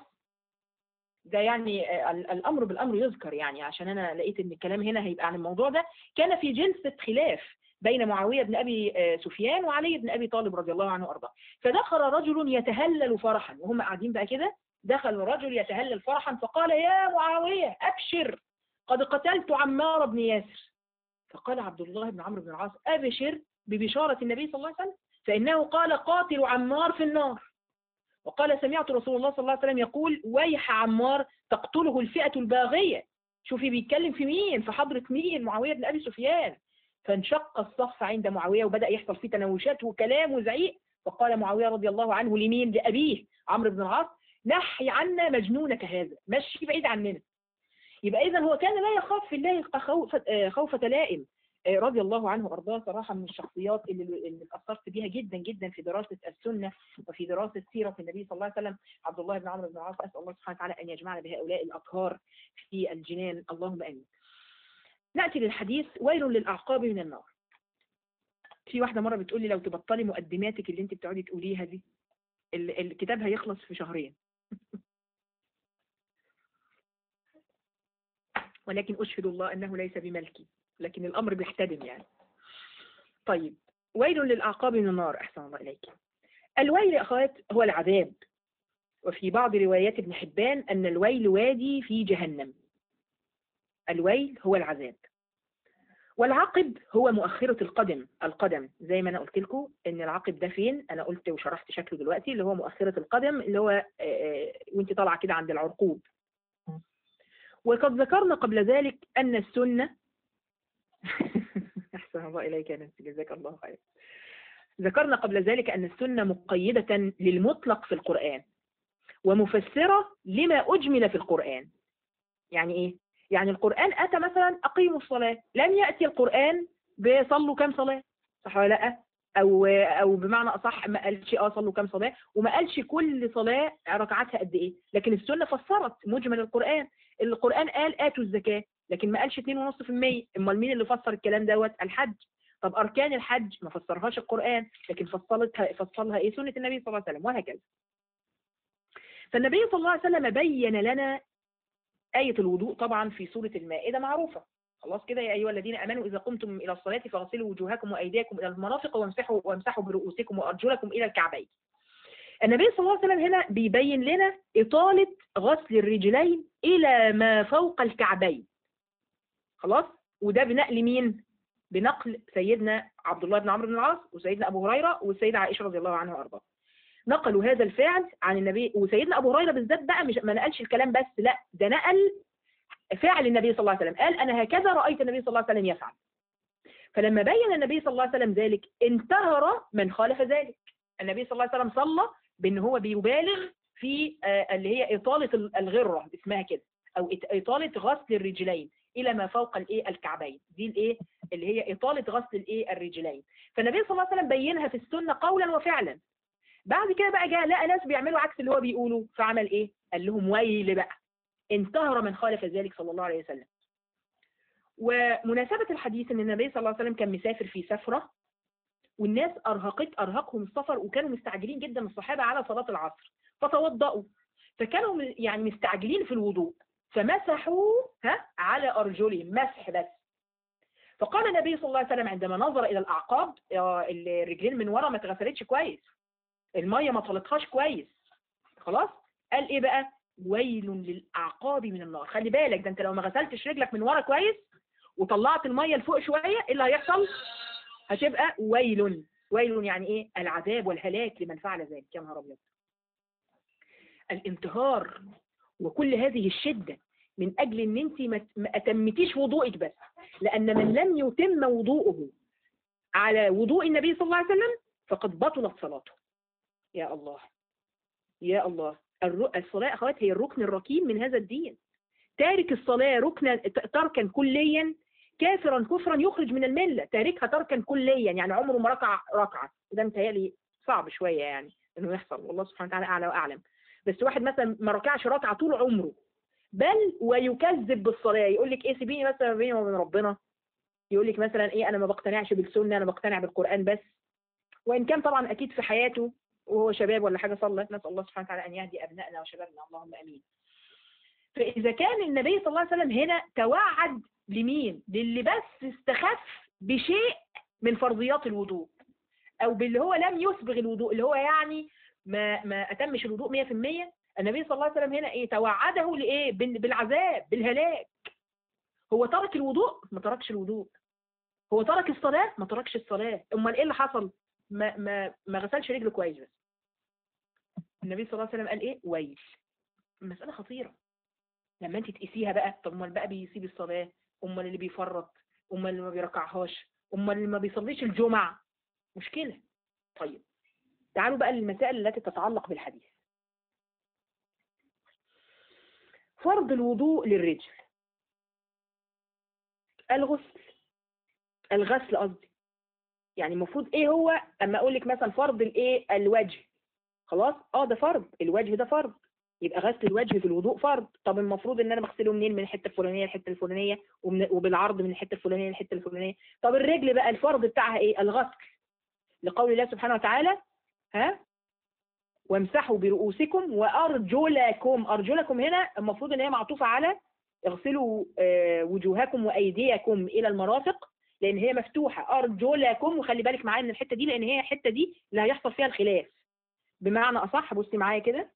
ده يعني آه، ال- الامر بالامر يذكر يعني عشان انا لقيت ان الكلام هنا هيبقى عن الموضوع ده كان في جلسه خلاف بين معاويه بن ابي آه، سفيان وعلي بن ابي طالب رضي الله عنه وارضاه فدخل رجل يتهلل فرحا وهم قاعدين بقى كده دخل رجل يتهلل فرحا فقال يا معاويه ابشر قد قتلت عمار بن ياسر فقال عبد الله بن عمرو بن العاص ابشر ببشاره النبي صلى الله عليه وسلم فانه قال قاتل عمار في النار وقال سمعت رسول الله صلى الله عليه وسلم يقول ويح عمار تقتله الفئة الباغية شوفي بيتكلم في مين في حضرة مين معاوية بن أبي سفيان فانشق الصف عند معاوية وبدأ يحصل فيه تناوشات وكلام وزعيق فقال معاوية رضي الله عنه لمين لأبيه عمرو بن العاص نحي عنا مجنونك هذا مشي بعيد عننا يبقى إذا هو كان لا يخاف في الله خوف- آه، خوفة لائم آه، رضي الله عنه وارضاه صراحه من الشخصيات اللي اللي اتاثرت بيها جدا جدا في دراسه السنه وفي دراسه سيره النبي صلى الله عليه وسلم عبد الله بن عمرو بن العاص اسال الله سبحانه وتعالى ان يجمعنا بهؤلاء الاطهار في الجنان اللهم امين. ناتي للحديث ويل للاعقاب من النار. في واحده مره بتقول لي لو تبطلي مقدماتك اللي انت بتقعدي تقوليها دي ال- الكتاب هيخلص في شهرين. ولكن اشهد الله انه ليس بملكي لكن الامر بيحتدم يعني. طيب ويل للاعقاب من النار احسن الله اليك. الويل يا اخوات هو العذاب وفي بعض روايات ابن حبان أن الويل وادي في جهنم الويل هو العذاب والعقب هو مؤخرة القدم القدم زي ما أنا قلت لكم إن العقب ده فين أنا قلت وشرحت شكله دلوقتي اللي هو مؤخرة القدم اللي هو آه، آه، وانت طالعة كده عند العرقوب وقد ذكرنا قبل ذلك أن السنة أحسن الله إليك يا نفسي جزاك الله خير ذكرنا قبل ذلك أن السنة مقيدة للمطلق في القرآن ومفسرة لما أجمل في القرآن يعني إيه؟ يعني القرآن أتى مثلا أقيموا الصلاة لم يأتي القرآن بصلوا كام صلاة صح ولا لأ؟ أو أو بمعنى أصح ما قالش أه صلوا كام صلاة وما قالش كل صلاة ركعاتها قد إيه لكن السنة فسرت مجمل القرآن القرآن قال آتوا الزكاة لكن ما قالش 2.5% امال مين اللي فسر الكلام دوت الحج طب اركان الحج ما فسرهاش القران لكن فصلتها فصلها ايه سنه النبي صلى الله عليه وسلم وهكذا فالنبي صلى الله عليه وسلم بين لنا آية الوضوء طبعا في سورة المائدة معروفة خلاص كده يا أيها الذين آمنوا إذا قمتم إلى الصلاة فاغسلوا وجوهكم وأيديكم إلى المرافق وامسحوا وامسحوا برؤوسكم وأرجلكم إلى الكعبين النبي صلى الله عليه وسلم هنا بيبين لنا إطالة غسل الرجلين إلى ما فوق الكعبين خلاص وده بنقل مين بنقل سيدنا عبد الله بن عمرو بن العاص وسيدنا أبو هريرة والسيدة عائشة رضي الله عنها وأرضاها نقلوا هذا الفعل عن النبي وسيدنا ابو هريره بالذات بقى مش ما نقلش الكلام بس لا ده نقل فعل النبي صلى الله عليه وسلم قال انا هكذا رايت النبي صلى الله عليه وسلم يفعل فلما بين النبي صلى الله عليه وسلم ذلك انتهر من خالف ذلك النبي صلى الله عليه وسلم صلى بان هو بيبالغ في آه، اللي هي اطاله ال- الغره اسمها كده او إط- اطاله غسل الرجلين الى ما فوق الايه الكعبين دي الايه اللي هي اطاله غسل الايه الرجلين فالنبي صلى الله عليه وسلم بينها في السنه قولا وفعلا بعد كده بقى جاء لقى ناس بيعملوا عكس اللي هو بيقوله فعمل ايه قال لهم ويل بقى انتهر من خالف ذلك صلى الله عليه وسلم ومناسبة الحديث ان النبي صلى الله عليه وسلم كان مسافر في سفرة والناس ارهقت ارهقهم السفر وكانوا مستعجلين جدا الصحابة على صلاة العصر فتوضأوا فكانوا م- يعني مستعجلين في الوضوء فمسحوا ها على ارجلهم مسح بس فقال النبي صلى الله عليه وسلم عندما نظر الى الاعقاب آه، الرجلين من ورا ما اتغسلتش كويس الميه ما طلتهاش كويس خلاص قال ايه بقى ويل للاعقاب من النار خلي بالك ده انت لو ما غسلتش رجلك من ورا كويس وطلعت الميه لفوق شويه ايه اللي هيحصل هتبقى ويل ويل يعني ايه العذاب والهلاك لمن فعل ذلك يا نهار ابيض الانتهار وكل هذه الشده من اجل ان انت ما ما اتمتيش وضوءك بس لان من لم يتم وضوءه على وضوء النبي صلى الله عليه وسلم فقد بطلت صلاته يا الله يا الله الر- الصلاة أخوات هي الركن الركين من هذا الدين تارك الصلاة ركنا ت- تركا كليا كافرا كفرا يخرج من الملة تاركها تركا كليا يعني عمره ما ركع ركعة ده متهيألي صعب شوية يعني انه يحصل والله سبحانه وتعالى اعلى واعلم بس واحد مثلا ما ركعش ركعة طول عمره بل ويكذب بالصلاة يقول لك ايه سيبيني مثلا ما بيني وبين ربنا يقول لك مثلا ايه انا ما بقتنعش بالسنة انا بقتنع بالقرآن بس وان كان طبعا اكيد في حياته وهو شباب ولا حاجة صلى نسأل الله سبحانه وتعالى أن يهدي أبنائنا وشبابنا اللهم أمين فإذا كان النبي صلى الله عليه وسلم هنا توعد لمين للي بس استخف بشيء من فرضيات الوضوء أو باللي هو لم يسبغ الوضوء اللي هو يعني ما ما أتمش الوضوء 100% النبي صلى الله عليه وسلم هنا إيه توعده لإيه بال- بالعذاب بالهلاك هو ترك الوضوء ما تركش الوضوء هو ترك الصلاة ما تركش الصلاة أمال إيه اللي حصل ما ما ما غسلش رجله كويس بس النبي صلى الله عليه وسلم قال ايه ويل مسألة خطيرة لما انت تقيسيها بقى طب امال بقى بيسيب الصلاة امال اللي بيفرط امال اللي ما بيركعهاش امال اللي ما بيصليش الجمعة مشكلة طيب تعالوا بقى للمسائل التي تتعلق بالحديث فرض الوضوء للرجل الغسل الغسل قصدي يعني المفروض ايه هو اما اقول لك مثلا فرض الايه الوجه خلاص اه ده فرض الوجه ده فرض يبقى غسل الوجه في الوضوء فرض طب المفروض ان انا بغسله منين من الحته الفلانيه للحته الفلانيه ومن وبالعرض من الحته الفلانيه للحته الفلانيه طب الرجل بقى الفرض بتاعها ايه الغسل لقول الله سبحانه وتعالى ها وامسحوا برؤوسكم وارجلكم ارجلكم هنا المفروض ان هي معطوفه على اغسلوا آه، وجوهكم وايديكم الى المرافق لان هي مفتوحه ارجلكم وخلي بالك معايا من الحته دي لان هي الحته دي اللي هيحصل فيها الخلاف بمعنى اصح بصي معايا كده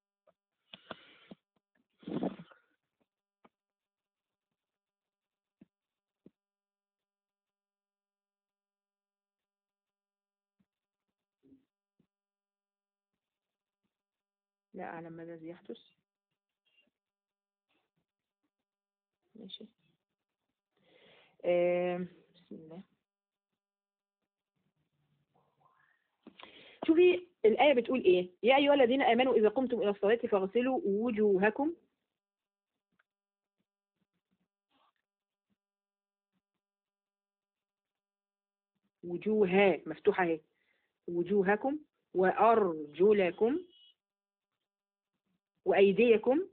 لا اعلم ما الذي يحدث ماشي آم، بسم الله شوفي الآية بتقول إيه يا أيها الذين آمنوا إذا قمتم إلى الصلاة فاغسلوا وجوهكم وجوها مفتوحة اهي وجوهكم وأرجلكم وأيديكم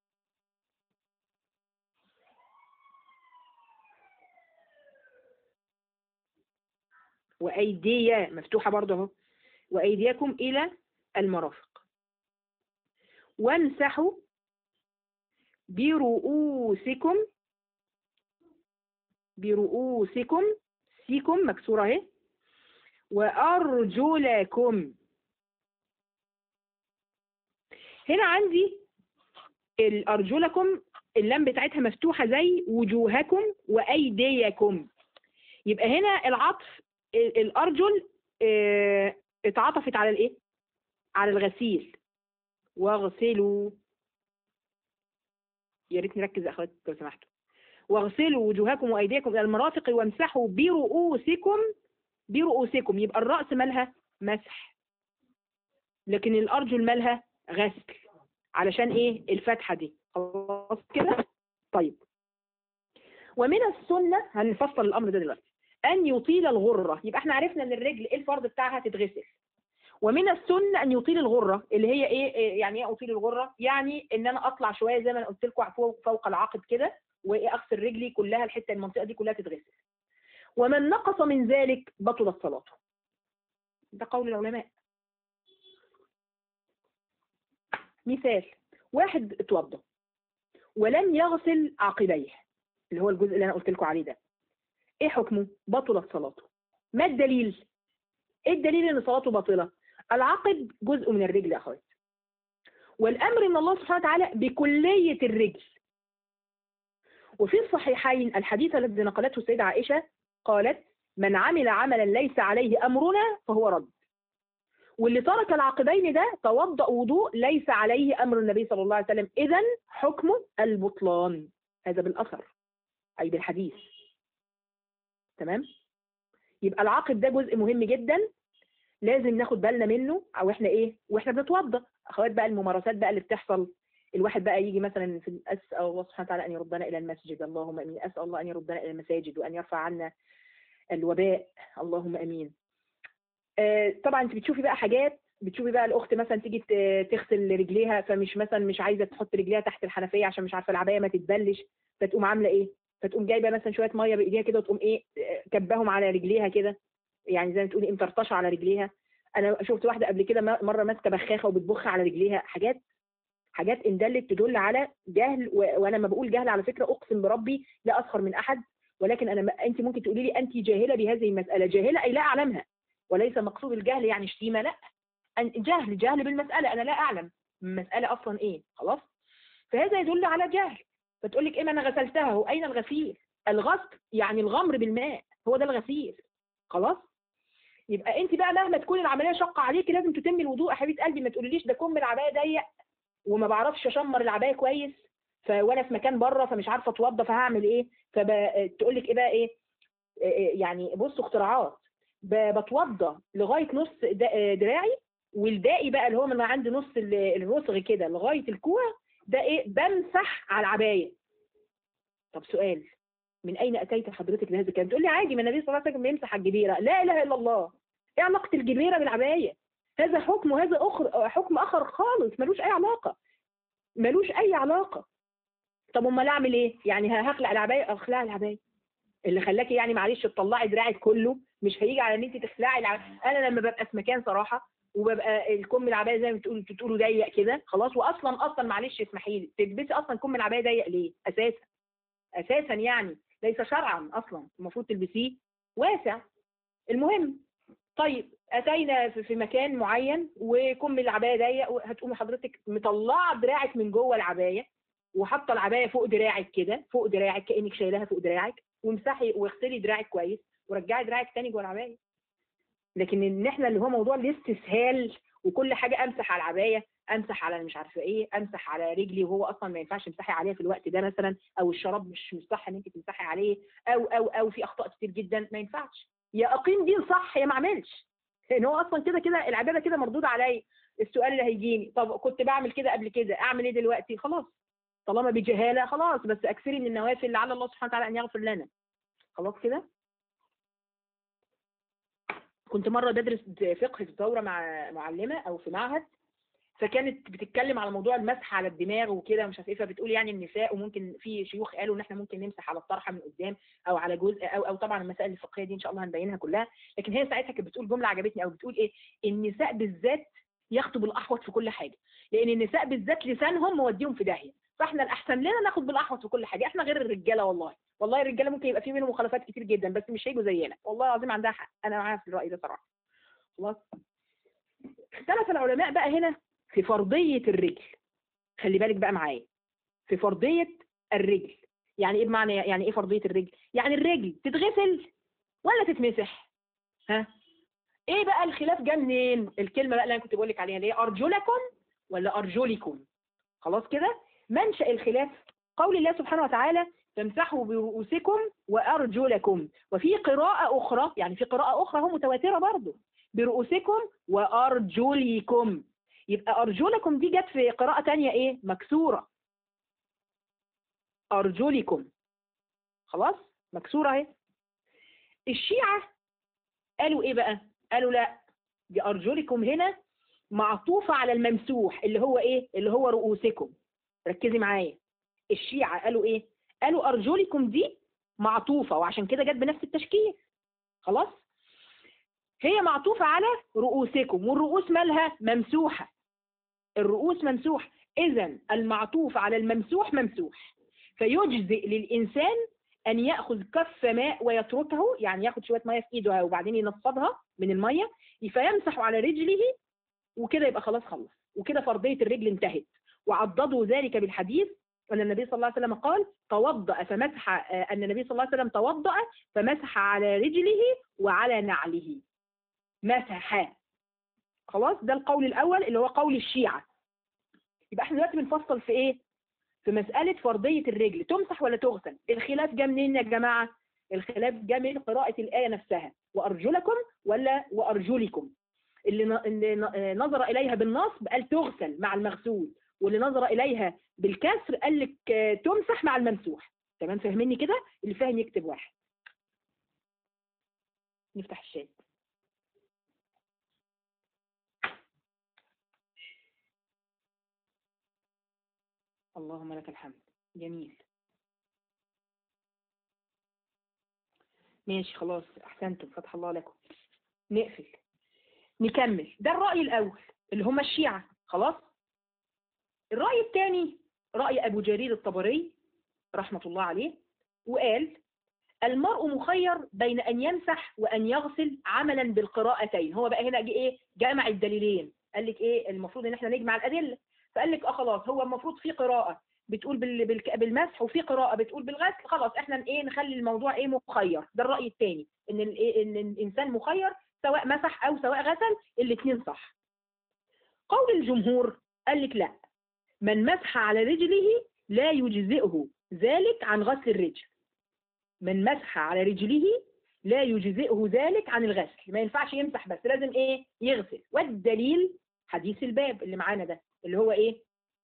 وأيدي مفتوحة برضه اهو وأيديكم إلى المرافق وامسحوا برؤوسكم برؤوسكم سيكم مكسورة اهي وأرجلكم هنا عندي الأرجلكم اللام بتاعتها مفتوحة زي وجوهكم وأيديكم يبقى هنا العطف ال- الأرجل اه اتعطفت على الايه على الغسيل واغسلوا يا ريت نركز يا اخوات لو سمحتوا واغسلوا وجوهكم وايديكم الى المرافق وامسحوا برؤوسكم برؤوسكم يبقى الراس مالها مسح لكن الارجل مالها غسل علشان ايه الفتحه دي خلاص كده طيب ومن السنه هنفصل الامر ده دلوقتي ان يطيل الغره يبقى احنا عرفنا ان الرجل ايه الفرض بتاعها تتغسل ومن السنه ان يطيل الغره اللي هي ايه إيه يعني ايه اطيل الغره يعني ان انا اطلع شويه زي ما انا قلت لكم فوق, فوق العقد كده وايه اغسل رجلي كلها الحته المنطقه دي كلها تتغسل ومن نقص من ذلك بطلت صلاته ده قول العلماء مثال واحد اتوضى ولم يغسل عقبيه اللي هو الجزء اللي انا قلت لكم عليه ده ايه حكمه بطلت صلاته ما الدليل ايه الدليل ان صلاته باطله العقب جزء من الرجل يا اخوات والامر من الله سبحانه وتعالى بكليه الرجل وفي الصحيحين الحديث الذي نقلته السيدة عائشة قالت من عمل عملا ليس عليه أمرنا فهو رد واللي ترك العقبين ده توضأ وضوء ليس عليه أمر النبي صلى الله عليه وسلم إذا حكمه البطلان هذا بالأثر أي بالحديث تمام يبقى العقب ده جزء مهم جدا لازم ناخد بالنا منه او احنا ايه واحنا بنتوضى اخوات بقى الممارسات بقى اللي بتحصل الواحد بقى يجي مثلا في اسال الله سبحانه وتعالى ان يردنا الى المسجد اللهم امين اسال الله ان يردنا الى المساجد وان يرفع عنا الوباء اللهم امين آه طبعا انت بتشوفي بقى حاجات بتشوفي بقى الاخت مثلا تيجي ت- تغسل رجليها فمش مثلا مش عايزه تحط رجليها تحت الحنفيه عشان مش عارفه العبايه ما تتبلش فتقوم عامله ايه فتقوم جايبه مثلا شويه ميه بايديها كده وتقوم ايه آه، كبهم على رجليها كده يعني زي ما تقولي مطرطشه على رجليها انا شفت واحده قبل كده م- مره ماسكه بخاخه وبتبخ على رجليها حاجات حاجات ان دلت تدل على جهل و... وانا لما بقول جهل على فكره اقسم بربي لا اسخر من احد ولكن انا م... انت ممكن تقولي لي انت جاهله بهذه المساله جاهله اي لا اعلمها وليس مقصود الجهل يعني شتيمه لا أن جهل جهل بالمساله انا لا اعلم المساله اصلا ايه خلاص فهذا يدل على جهل فتقول لك ايه ما انا غسلتها هو اين الغسيل الغسل يعني الغمر بالماء هو ده الغسيل خلاص يبقى انت بقى مهما تكون العمليه شاقه عليكي لازم تتمي الوضوء يا حبيبه قلبي ما تقوليليش ده كم العبايه ضيق وما بعرفش اشمر العبايه كويس ف وانا في مكان بره فمش عارفه اتوضى فهعمل ايه فتقول لك ايه بقى ايه إيه يعني بصوا اختراعات ب- بتوضى لغايه نص دا- دراعي والباقي بقى اللي هو من عند نص ال- الرسغ كده لغايه الكوع ده ايه بمسح على العبايه طب سؤال من اين اتيت حضرتك بهذا الكلام تقول لي عادي ما النبي صلى الله عليه وسلم بيمسح على الجبيره لا اله الا الله ايه علاقه الجبيره بالعبايه هذا حكم وهذا اخر حكم اخر خالص ملوش اي علاقه ملوش اي علاقه طب امال اعمل ايه يعني هخلع العبايه اخلع العبايه اللي خلاكي يعني معلش تطلعي دراعك كله مش هيجي على ان انت تخلعي العبايه انا لما ببقى في مكان صراحه وببقى الكم العبايه زي ما بتقولوا بتقولوا ضيق كده خلاص واصلا اصلا معلش اسمحي لي تلبسي اصلا كم العبايه ضيق ليه اساسا اساسا يعني ليس شرعا اصلا المفروض تلبسيه واسع المهم طيب اتينا في في مكان معين وكم العبايه ضيق هتقومي حضرتك مطلعه دراعك من جوه العبايه وحاطه العبايه فوق دراعك كده فوق دراعك كانك شايلاها فوق دراعك وامسحي واغسلي دراعك كويس ورجعي دراعك تاني جوه العبايه لكن ان احنا اللي هو موضوع الاستسهال وكل حاجه امسح على العبايه امسح على مش عارفه ايه امسح على رجلي وهو اصلا ما ينفعش تمسحي عليها في الوقت ده مثلا او الشراب مش مصح ان انت تمسحي عليه او او او في اخطاء كتير جدا ما ينفعش يا اقيم دين صح يا ما اعملش لان هو اصلا كده كده العباده كده مردود عليا السؤال اللي هيجيني طب كنت بعمل كده قبل كده اعمل ايه دلوقتي خلاص طالما بجهاله خلاص بس اكثري من النوافل لعل الله سبحانه وتعالى ان يغفر لنا خلاص كده كنت مره بدرس فقه في دوره مع معلمه او في معهد فكانت بتتكلم على موضوع المسح على الدماغ وكده مش عارف ايه فبتقول يعني النساء وممكن في شيوخ قالوا ان احنا ممكن نمسح على الطرحه من قدام او على جزء او او طبعا المسائل الفقهيه دي ان شاء الله هنبينها كلها لكن هي ساعتها كانت بتقول جمله عجبتني او بتقول ايه النساء بالذات ياخدوا بالاحوط في كل حاجه لان النساء بالذات لسانهم موديهم في داهيه فاحنا الاحسن لنا ناخد بالاحوط في كل حاجه احنا غير الرجاله والله والله الرجاله ممكن يبقى في منهم مخالفات كتير جدا بس مش هيجوا زينا والله العظيم عندها حق انا معاها في الراي ده صراحه خلاص اختلف العلماء بقى هنا في فرضيه الرجل خلي بالك بقى معايا في فرضيه الرجل يعني ايه بمعنى يعني ايه فرضيه الرجل يعني الرجل تتغسل ولا تتمسح ها ايه بقى الخلاف جه منين الكلمه بقى اللي انا كنت بقول لك عليها اللي هي ارجلكم ولا ارجلكم خلاص كده منشا الخلاف قول الله سبحانه وتعالى تمسحوا برؤوسكم وارجلكم وفي قراءه اخرى يعني في قراءه اخرى هو متواتره برضه برؤوسكم وارجلكم يبقى ارجلكم دي جت في قراءه تانية ايه مكسوره ارجلكم خلاص مكسوره اهي الشيعه قالوا ايه بقى قالوا لا دي ارجلكم هنا معطوفه على الممسوح اللي هو ايه اللي هو رؤوسكم ركزي معايا الشيعه قالوا ايه قالوا ارجلكم دي معطوفه وعشان كده جت بنفس التشكيل خلاص هي معطوفه على رؤوسكم والرؤوس مالها ممسوحه الرؤوس ممسوح إذا المعطوف على الممسوح ممسوح فيجزئ للإنسان أن يأخذ كف ماء ويتركه يعني ياخد شوية مية في إيده وبعدين ينفضها من المية فيمسح على رجله وكده يبقى خلاص خلص وكده فرضية الرجل انتهت وعضدوا ذلك بالحديث أن النبي صلى الله عليه وسلم قال توضأ فمسح آه، أن النبي صلى الله عليه وسلم توضأ فمسح على رجله وعلى نعله مسح خلاص ده القول الأول اللي هو قول الشيعة يبقى احنا دلوقتي بنفصل في ايه في مسألة فرضية الرجل تمسح ولا تغسل الخلاف جه منين يا جماعة الخلاف جه من قراءة الآية نفسها وأرجلكم ولا وأرجلكم اللي ن- اللي ن- نظر إليها بالنصب قال تغسل مع المغسول واللي نظر إليها بالكسر قال لك آه، تمسح مع الممسوح تمام فاهميني كده اللي فاهم يكتب واحد نفتح الشات اللهم لك الحمد جميل ماشي خلاص احسنتم فتح الله لكم نقفل نكمل ده الرأي الأول اللي هم الشيعة خلاص الرأي الثاني رأي أبو جرير الطبري رحمة الله عليه وقال المرء مخير بين أن يمسح وأن يغسل عملا بالقراءتين هو بقى هنا جه إيه جمع الدليلين قال لك إيه المفروض إن إحنا نجمع الأدلة فقال لك اه خلاص هو المفروض في قراءة بتقول بال- بالك- بالمسح وفي قراءة بتقول بالغسل خلاص احنا ايه نخلي الموضوع ايه مخير ده الرأي الثاني ان ال- إيه ان الانسان مخير سواء مسح او سواء غسل الاثنين صح قول الجمهور قال لك لا من مسح على رجله لا يجزئه ذلك عن غسل الرجل من مسح على رجله لا يجزئه ذلك عن الغسل ما ينفعش يمسح بس لازم ايه يغسل والدليل حديث الباب اللي معانا ده اللي هو ايه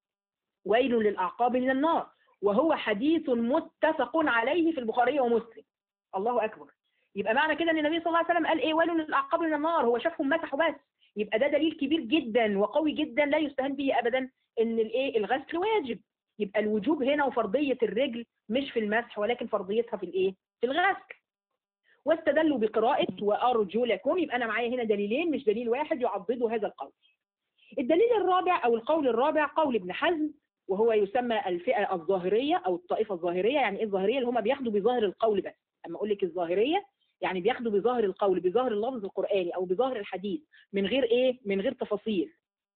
ويل للأعقاب من النار وهو حديث متفق عليه في البخاري ومسلم الله أكبر يبقى معنى كده ان النبي صلى الله عليه وسلم قال ايه ويل للأعقاب من النار هو شافهم مسحوا بس يبقى ده دليل كبير جدا وقوي جدا لا يستهان به ابدا ان الايه الغسل واجب يبقى الوجوب هنا وفرضية الرجل مش في المسح ولكن فرضيتها في الايه في الغسل واستدلوا بقراءة وأرجلكم يبقى أنا معايا هنا دليلين مش دليل واحد يعضدوا هذا القول الدليل الرابع أو القول الرابع قول ابن حزم وهو يسمى الفئة الظاهرية أو الطائفة الظاهرية يعني إيه الظاهرية اللي هم بياخدوا بظاهر القول بس أما أقول لك الظاهرية يعني بياخدوا بظاهر القول بظاهر اللفظ القرآني أو بظاهر الحديث من غير إيه من غير تفاصيل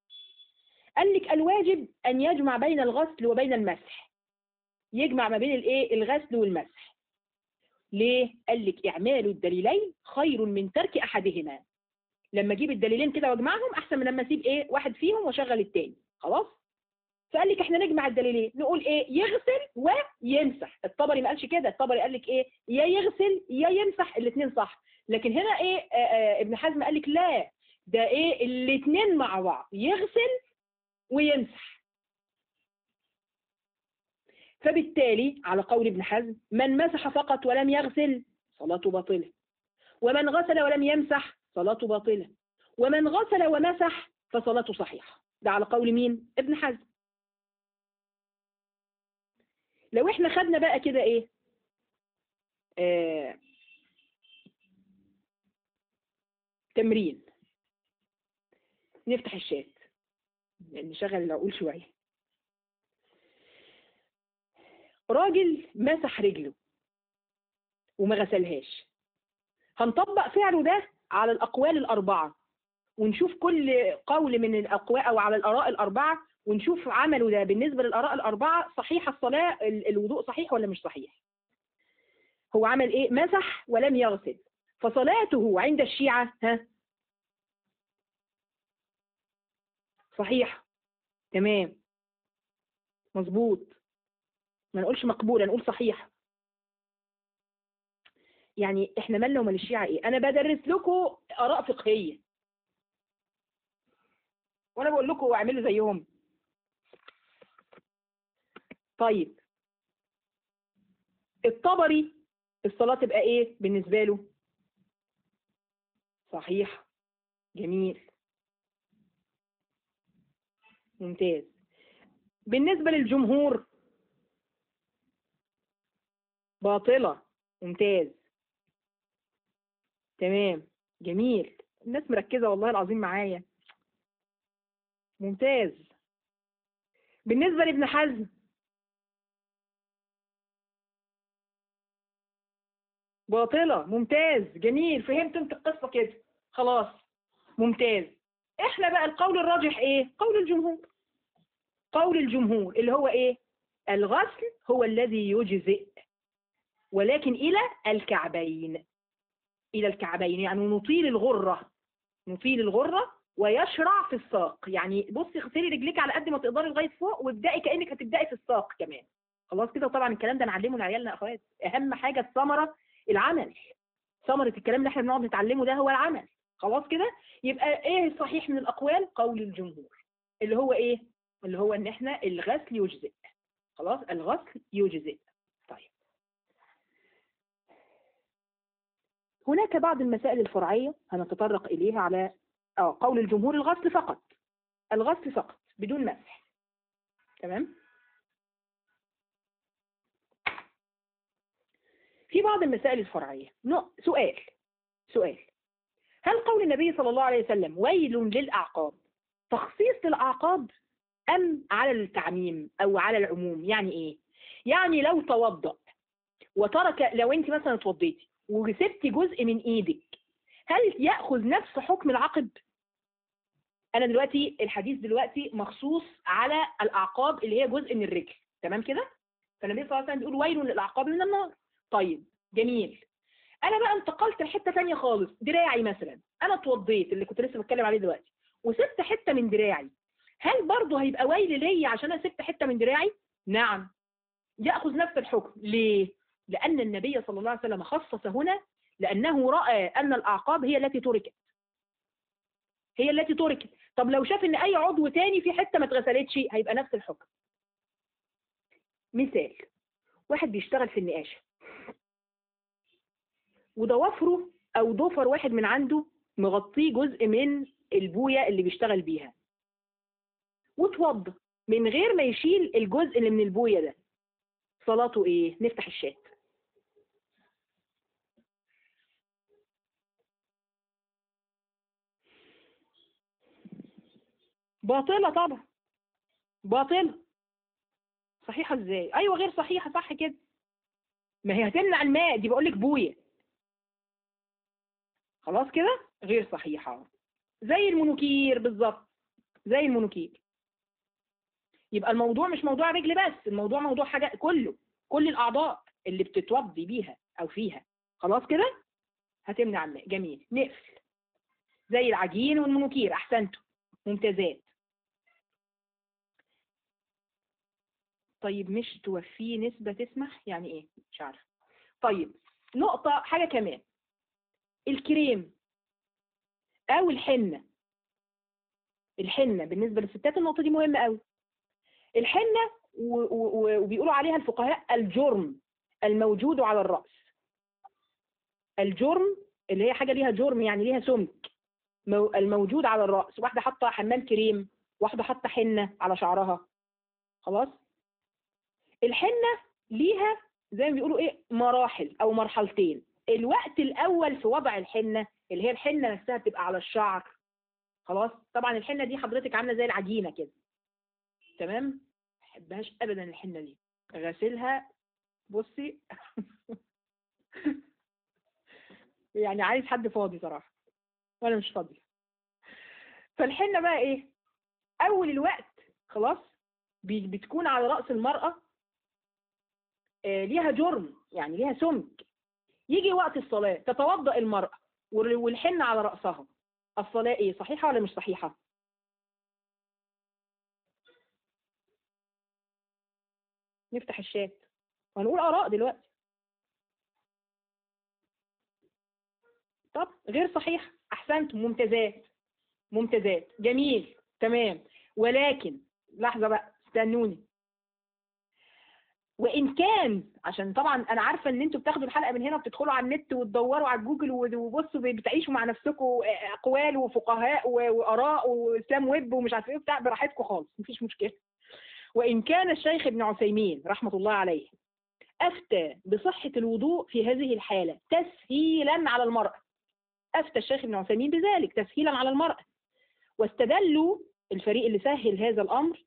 قال لك الواجب أن يجمع بين الغسل وبين المسح يجمع ما بين الإيه الغسل والمسح ليه؟ قال لك إعمال الدليلين خير من ترك أحدهما لما اجيب الدليلين كده واجمعهم احسن من لما اسيب ايه واحد فيهم واشغل التاني خلاص فقال لك احنا نجمع الدليلين نقول ايه يغسل ويمسح الطبري ما قالش كده الطبري قال لك ايه يا يغسل يا يمسح الاثنين صح لكن هنا ايه آه آه ابن حزم قال لك لا ده ايه الاثنين مع بعض يغسل ويمسح فبالتالي على قول ابن حزم من مسح فقط ولم يغسل صلاته باطله ومن غسل ولم يمسح صلاته باطلة ومن غسل ومسح فصلاته صحيحة ده على قول مين ابن حزم لو احنا خدنا بقى كده ايه آه تمرين نفتح الشات نشغل العقول شوية راجل مسح رجله وما غسلهاش هنطبق فعله ده على الأقوال الأربعة ونشوف كل قول من الأقوال أو على الآراء الأربعة ونشوف عمله ده بالنسبة للآراء الأربعة صحيح الصلاة ال- الوضوء صحيح ولا مش صحيح هو عمل إيه مسح ولم يغسل فصلاته عند الشيعة ها صحيح تمام مظبوط ما نقولش مقبولة نقول صحيح يعني احنا مالنا ومال الشيعة ايه انا بدرس لكم اراء فقهية وانا بقول لكم اعملوا زيهم طيب الطبري الصلاة تبقى ايه بالنسبة له صحيح جميل ممتاز بالنسبة للجمهور باطلة ممتاز تمام جميل الناس مركزة والله العظيم معايا ممتاز بالنسبة لابن حزم باطلة ممتاز جميل فهمت انت القصة كده خلاص ممتاز احنا بقى القول الراجح ايه قول الجمهور قول الجمهور اللي هو ايه الغسل هو الذي يجزئ ولكن الى الكعبين الى الكعبين يعني نطيل الغرة نطيل الغرة ويشرع في الساق يعني بصي اغسلي رجليك على قد ما تقدري لغايه فوق وابدأي كأنك هتبدأي في الساق كمان خلاص كده طبعا الكلام ده نعلمه لعيالنا يا اخوات اهم حاجة الثمرة العمل ثمرة الكلام اللي احنا بنقعد نتعلمه ده هو العمل خلاص كده يبقى ايه الصحيح من الاقوال قول الجمهور اللي هو ايه اللي هو ان احنا الغسل يجزئ خلاص الغسل يجزئ طيب هناك بعض المسائل الفرعية هنتطرق إليها على اه قول الجمهور الغسل فقط الغسل فقط بدون مسح تمام في بعض المسائل الفرعية نوع سؤال سؤال هل قول النبي صلى الله عليه وسلم ويل للأعقاب تخصيص للأعقاب أم على التعميم أو على العموم يعني إيه يعني لو توضأ وترك لو أنت مثلا اتوضيتي وسبتي جزء من إيدك هل يأخذ نفس حكم العقب أنا دلوقتي الحديث دلوقتي مخصوص على الأعقاب اللي هي جزء من الرجل تمام كده فالنبي صلى الله عليه وسلم بيقول ويل للأعقاب من النار طيب جميل انا بقى انتقلت لحته ثانيه خالص دراعي مثلا انا اتوضيت اللي كنت لسه بتكلم عليه دلوقتي وسبت حته من دراعي هل برضه هيبقى ويل ليا عشان انا سبت حته من دراعي نعم ياخذ نفس الحكم ليه لان النبي صلى الله عليه وسلم خصص هنا لانه راى ان الاعقاب هي التي تركت هي التي تركت طب لو شاف ان اي عضو تاني في حته ما اتغسلتش هيبقى نفس الحكم مثال واحد بيشتغل في النقاشه وضوافره او ضفر واحد من عنده مغطيه جزء من البويه اللي بيشتغل بيها واتوضى من غير ما يشيل الجزء اللي من البويه ده صلاته ايه نفتح الشات باطلة طبعا باطلة صحيحة ازاي ايوه غير صحيحة صح كده ما هي هتمنع الماء دي بقولك بويه خلاص كده غير صحيحة زي المنوكير بالظبط زي المنوكير يبقى الموضوع مش موضوع رجل بس الموضوع موضوع حاجة كله كل الأعضاء اللي بتتوضي بيها أو فيها خلاص كده هتمنع الماء جميل نقفل زي العجين والمنوكير أحسنتوا ممتازات طيب مش توفيه نسبة تسمح يعني ايه مش عارف طيب نقطة حاجة كمان الكريم او الحنة الحنة بالنسبة للستات النقطة دي مهمة قوي الحنة وبيقولوا عليها الفقهاء الجرم الموجود على الرأس الجرم اللي هي حاجة ليها جرم يعني ليها سمك الموجود على الرأس واحدة حاطة حمام كريم واحدة حاطة حنة على شعرها خلاص الحنة ليها زي ما بيقولوا ايه مراحل او مرحلتين الوقت الاول في وضع الحنة اللي هي الحنة نفسها بتبقى على الشعر خلاص طبعا الحنة دي حضرتك عاملة زي العجينة كده تمام ما بحبهاش ابدا الحنة دي غسلها بصي يعني عايز حد فاضي صراحة وانا مش فاضي فالحنة بقى ايه اول الوقت خلاص بتكون على رأس المرأة آه ليها جرم يعني ليها سمك يجي وقت الصلاة تتوضأ المرأة والحنة على رأسها الصلاة ايه صحيحة ولا مش صحيحة نفتح الشات وهنقول آراء دلوقتي طب غير صحيح أحسنتم ممتازات ممتازات جميل تمام ولكن لحظة بقى استنوني وان كان عشان طبعا انا عارفه ان انتوا بتاخدوا الحلقه من هنا وبتدخلوا على النت وتدوروا على جوجل وبصوا بتعيشوا مع نفسكم اقوال وفقهاء واراء واسلام ويب ومش عارف ايه بتاع براحتكم خالص مفيش مشكله وان كان الشيخ ابن عثيمين رحمه الله عليه افتى بصحه الوضوء في هذه الحاله تسهيلا على المراه افتى الشيخ ابن عثيمين بذلك تسهيلا على المراه واستدلوا الفريق اللي سهل هذا الامر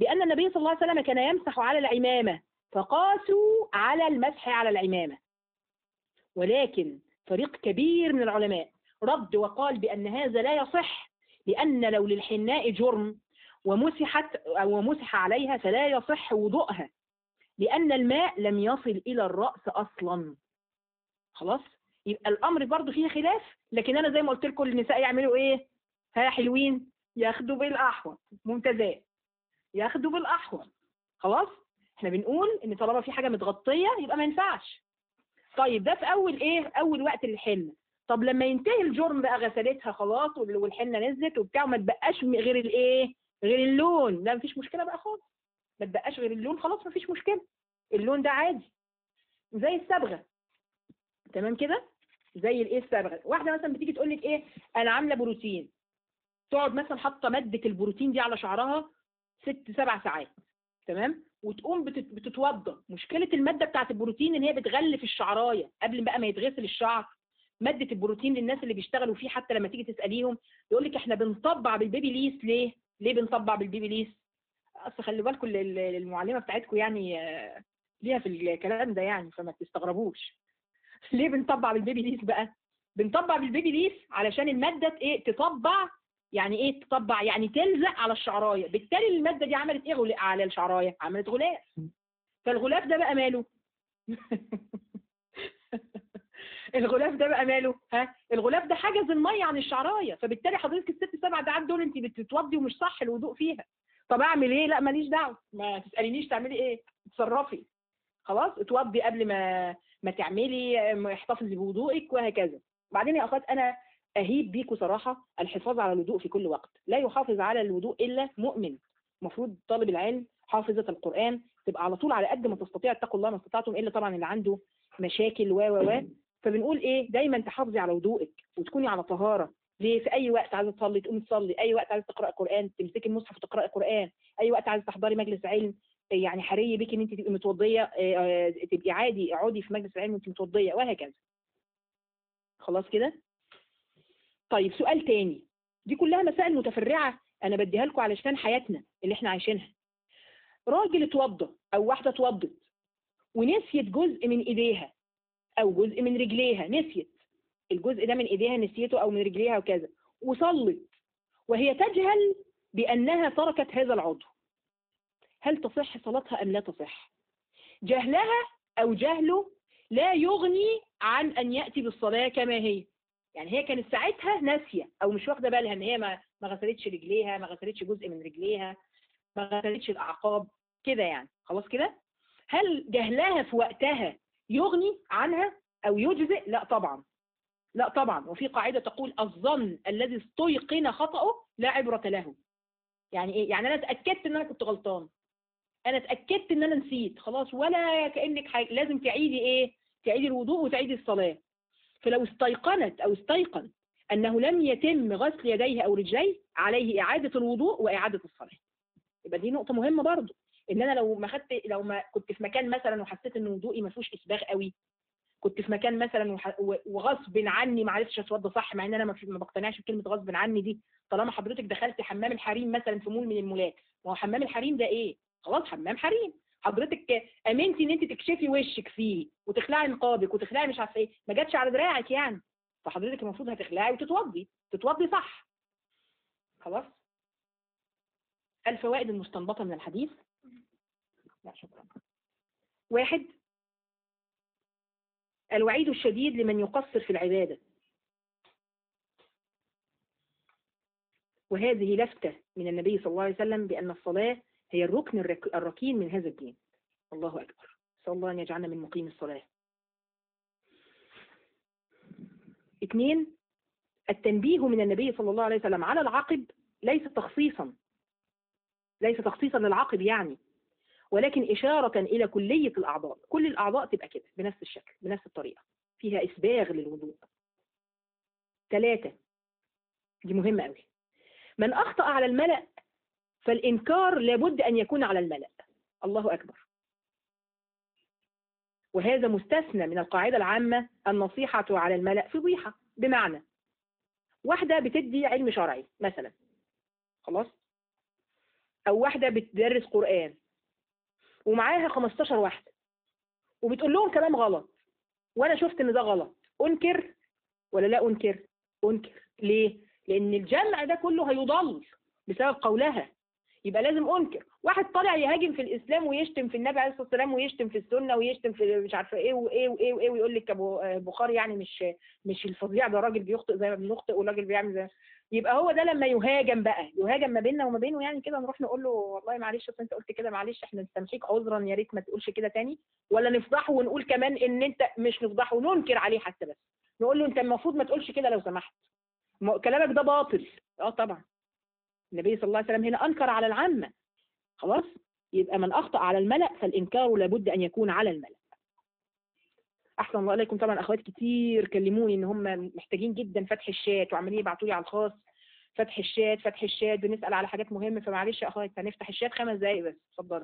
بأن النبي صلى الله عليه وسلم كان يمسح على العمامة فقاسوا على المسح على العمامة ولكن فريق كبير من العلماء رد وقال بأن هذا لا يصح لأن لو للحناء جرم ومسحت أو مسح عليها فلا يصح وضوءها لأن الماء لم يصل إلى الرأس أصلا خلاص يبقى الأمر برضو فيه خلاف لكن أنا زي ما قلت لكم النساء يعملوا إيه ها حلوين ياخدوا بالأحوط ممتازات ياخدوا بالأحوط خلاص احنا بنقول ان طالما في حاجة متغطية يبقى ما ينفعش طيب ده في أول إيه أول وقت الحنة طب لما ينتهي الجرم بقى غسلتها خلاص وال- والحنة نزلت وبتاع وما تبقاش م- غير الإيه غير اللون لا مفيش مشكلة بقى خالص ما تبقاش غير اللون خلاص مفيش مشكلة اللون ده عادي زي الصبغة تمام كده زي الايه الصبغة واحدة مثلا بتيجي تقول لك ايه انا عاملة بروتين تقعد مثلا حاطة مادة البروتين دي على شعرها ست سبع ساعات تمام وتقوم بتت- بتتوضى مشكلة المادة بتاعت البروتين ان هي بتغلف الشعراية قبل بقى ما يتغسل الشعر مادة البروتين للناس اللي بيشتغلوا فيه حتى لما تيجي تسأليهم يقول لك احنا بنطبع بالبيبي ليس ليه ليه بنطبع بالبيبي ليس اصل خلي بالكم ال- ال- المعلمة بتاعتكم يعني آه، ليها في الكلام ده يعني فما تستغربوش ليه بنطبع بالبيبي ليس بقى بنطبع بالبيبي ليس علشان المادة ايه تطبع يعني ايه تطبع يعني تلزق على الشعرايه بالتالي الماده دي عملت ايه غلاف على الشعرايه عملت غلاف فالغلاف ده بقى ماله الغلاف ده بقى ماله ها الغلاف ده حجز الميه عن الشعرايه فبالتالي حضرتك الست سبع ساعات دول انت بتتوضي ومش صح الوضوء فيها طب اعمل ايه لا ماليش دعوه ما تسالينيش تعملي ايه اتصرفي خلاص اتوضي قبل ما ما تعملي ما احتفظي بوضوئك وهكذا بعدين يا اخوات انا اهيب بيكوا صراحه الحفاظ على الوضوء في كل وقت لا يحافظ على الوضوء الا مؤمن المفروض طالب العلم حافظه القران تبقى على طول على قد ما تستطيع اتقوا الله ما استطعتم الا طبعا اللي عنده مشاكل و و و فبنقول ايه دايما تحافظي على وضوءك وتكوني على طهاره ليه في اي وقت عايزه تصلي تقومي تصلي اي وقت عايزه تقراي قران تمسكي المصحف وتقراي قران اي وقت عايزه تحضري مجلس علم يعني حري بيكي ان انت تبقي متوضيه آه، آه، تبقي عادي اقعدي في مجلس العلم وانت متوضيه وهكذا خلاص كده طيب سؤال تاني دي كلها مسائل متفرعه انا بديها لكم علشان حياتنا اللي احنا عايشينها راجل اتوضى او واحده اتوضت ونسيت جزء من ايديها او جزء من رجليها نسيت الجزء ده من ايديها نسيته او من رجليها وكذا وصلت وهي تجهل بانها تركت هذا العضو هل تصح صلاتها ام لا تصح جهلها او جهله لا يغني عن ان ياتي بالصلاه كما هي يعني هي كانت ساعتها ناسيه او مش واخده بالها ان هي ما ما غسلتش رجليها ما غسلتش جزء من رجليها ما غسلتش الاعقاب كده يعني خلاص كده هل جهلها في وقتها يغني عنها او يجزئ لا طبعا لا طبعا وفي قاعده تقول الظن الذي استيقن خطأه لا عبرة له يعني ايه يعني انا اتاكدت ان انا كنت غلطان انا اتاكدت ان انا نسيت خلاص ولا كانك حاجة. لازم تعيدي ايه تعيدي الوضوء وتعيدي الصلاه فلو استيقنت او استيقن انه لم يتم غسل يديه او رجليه عليه اعاده الوضوء واعاده الصلاه يبقى دي نقطه مهمه برضو ان انا لو ما خدت لو ما كنت في مكان مثلا وحسيت ان وضوئي ما فيهوش اسباغ قوي كنت في مكان مثلا وح- و- وغصب عني ما عرفتش اتوضى صح مع ان انا ما في- ما بقتنعش بكلمه غصب عني دي طالما حضرتك دخلت حمام الحريم مثلا في مول من المولات ما هو حمام الحريم ده ايه خلاص حمام حريم حضرتك امنتي ان انت تكشفي وشك فيه وتخلعي نقابك وتخلعي مش عارفه ايه ما جاتش على دراعك يعني فحضرتك المفروض هتخلعي وتتوضي تتوضي صح خلاص الفوائد المستنبطه من الحديث لا شكرا واحد الوعيد الشديد لمن يقصر في العبادة وهذه لفتة من النبي صلى الله عليه وسلم بأن الصلاة هي الركن الرك- الركين من هذا الدين الله أكبر صلى الله أن يجعلنا من مقيم الصلاة اثنين التنبيه من النبي صلى الله عليه وسلم على العقب ليس تخصيصا ليس تخصيصا للعقب يعني ولكن إشارة إلى كلية الأعضاء كل الأعضاء تبقى كده بنفس الشكل بنفس الطريقة فيها إسباغ للوضوء ثلاثة دي مهمة قوي من أخطأ على الملأ فالإنكار لابد أن يكون على الملأ الله أكبر وهذا مستثنى من القاعدة العامة النصيحة على الملأ فضيحة بمعنى واحدة بتدي علم شرعي مثلا خلاص او واحده بتدرس قران ومعاها 15 واحده وبتقول لهم كلام غلط وانا شفت ان ده غلط انكر ولا لا انكر انكر ليه لان الجمع ده كله هيضل بسبب قولها يبقى لازم انكر واحد طالع يهاجم في الاسلام ويشتم في النبي عليه الصلاه والسلام ويشتم في السنه ويشتم في مش عارفه ايه وايه وايه وايه ويقول لك ابو بخاري يعني مش مش الفظيع ده راجل بيخطئ زي ما بنخطئ والراجل بيعمل زي يبقى هو ده لما يهاجم بقى يهاجم ما بيننا وما بينه يعني كده نروح نقول له والله معلش اصل انت قلت كده معلش احنا نستمحيك عذرا يا ريت ما تقولش كده تاني ولا نفضحه ونقول كمان ان انت مش نفضحه ننكر عليه حتى بس نقول له انت المفروض ما تقولش كده لو سمحت م- كلامك ده باطل اه طبعا النبي صلى الله عليه وسلم هنا انكر على العامه خلاص يبقى من اخطا على الملا فالانكار لابد ان يكون على الملا احسن الله عليكم طبعا اخوات كتير كلموني ان هم محتاجين جدا فتح الشات وعمالين يبعتوا لي على الخاص فتح الشات فتح الشات بنسال على حاجات مهمه فمعلش يا اخوات هنفتح الشات خمس دقايق بس اتفضلوا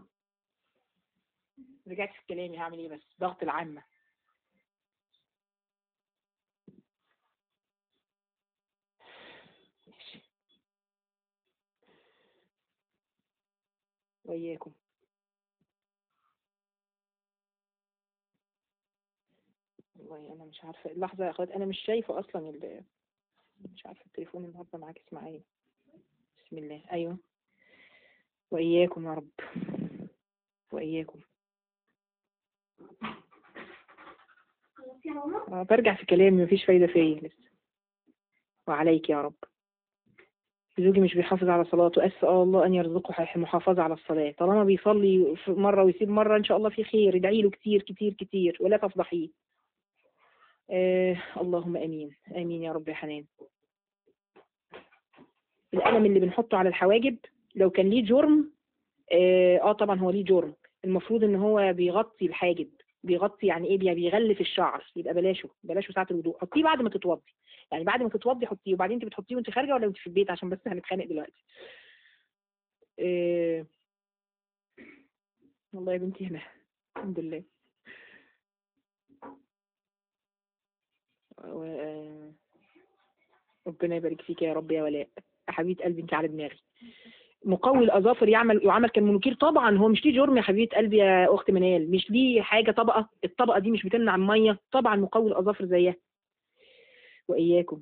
رجعت في كلامي هعمل ايه بس ضغط العامه ماشي. وإياكم والله أنا مش عارفة اللحظة يا أخوات أنا مش شايفة أصلا ال مش عارفة التليفون النهاردة معاك اسمع ايه بسم الله أيوه وإياكم يا رب وإياكم آه برجع في كلامي مفيش فايدة فيا لسه وعليك يا رب زوجي مش بيحافظ على صلاته أسأل الله أن يرزقه المحافظة على الصلاة طالما بيصلي في مرة ويسيب مرة إن شاء الله في خير ادعي له كتير كتير كتير ولا تفضحيه آه اللهم امين امين يا رب يا حنان القلم اللي بنحطه على الحواجب لو كان ليه جرم اه, آه طبعا هو ليه جرم المفروض ان هو بيغطي الحاجب بيغطي يعني ايه بي- بيغلف الشعر يبقى بلاشه بلاشه ساعه الوضوء حطيه بعد ما تتوضي يعني بعد ما تتوضي حطيه وبعدين انت بتحطيه وانت خارجه ولا وانت في البيت عشان بس هنتخانق دلوقتي آه والله يا بنتي هنا الحمد لله و- آه، ربنا يبارك فيك يا رب يا ولاء يا حبيبه قلبي انت على دماغي مقوي الاظافر يعمل يعمل كالمنوكير طبعا هو مش ليه جرم يا حبيبه قلبي يا اخت منال مش ليه حاجه طبقه الطبقه دي مش بتمنع الميه طبعا مقوي الاظافر زيها واياكم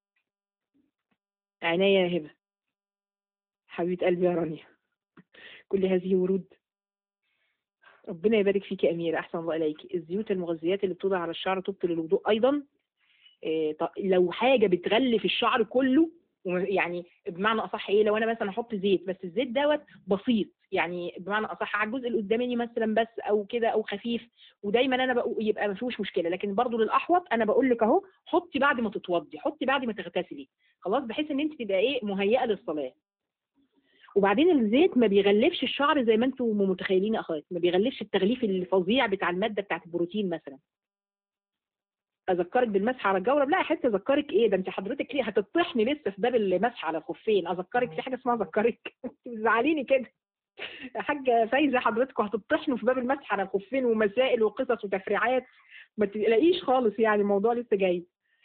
عناية يا هبه حبيبه قلبي يا رانيا كل هذه ورود ربنا يبارك فيك يا اميره احسن الله اليك الزيوت المغذيات اللي بتوضع على الشعر تبطل الوضوء ايضا إيه، ط- لو حاجه بتغلف الشعر كله وم- يعني بمعنى اصح ايه لو انا مثلا احط زيت بس الزيت دوت بسيط يعني بمعنى اصح على الجزء اللي قدامي مثلا بس او كده او خفيف ودايما انا بقول يبقى ما فيهوش مشكله لكن برضو للاحوط انا بقول لك اهو حطي بعد ما تتوضي حطي بعد ما تغتسلي خلاص بحيث ان انت تبقى ايه مهيئه للصلاه وبعدين الزيت ما بيغلفش الشعر زي ما انتم متخيلين يا اخوات ما بيغلفش التغليف الفظيع بتاع الماده بتاعت البروتين مثلا اذكرك بالمسح على الجورب لا يا حته اذكرك ايه ده انت حضرتك ليه هتطحني لسه في باب المسح على الخفين اذكرك في حاجه اسمها اذكرك انت بتزعليني كده يا حاجه فايزه حضرتك هتطحنوا في باب المسح على الخفين ومسائل وقصص وتفريعات ما تلاقيش خالص يعني الموضوع لسه جاي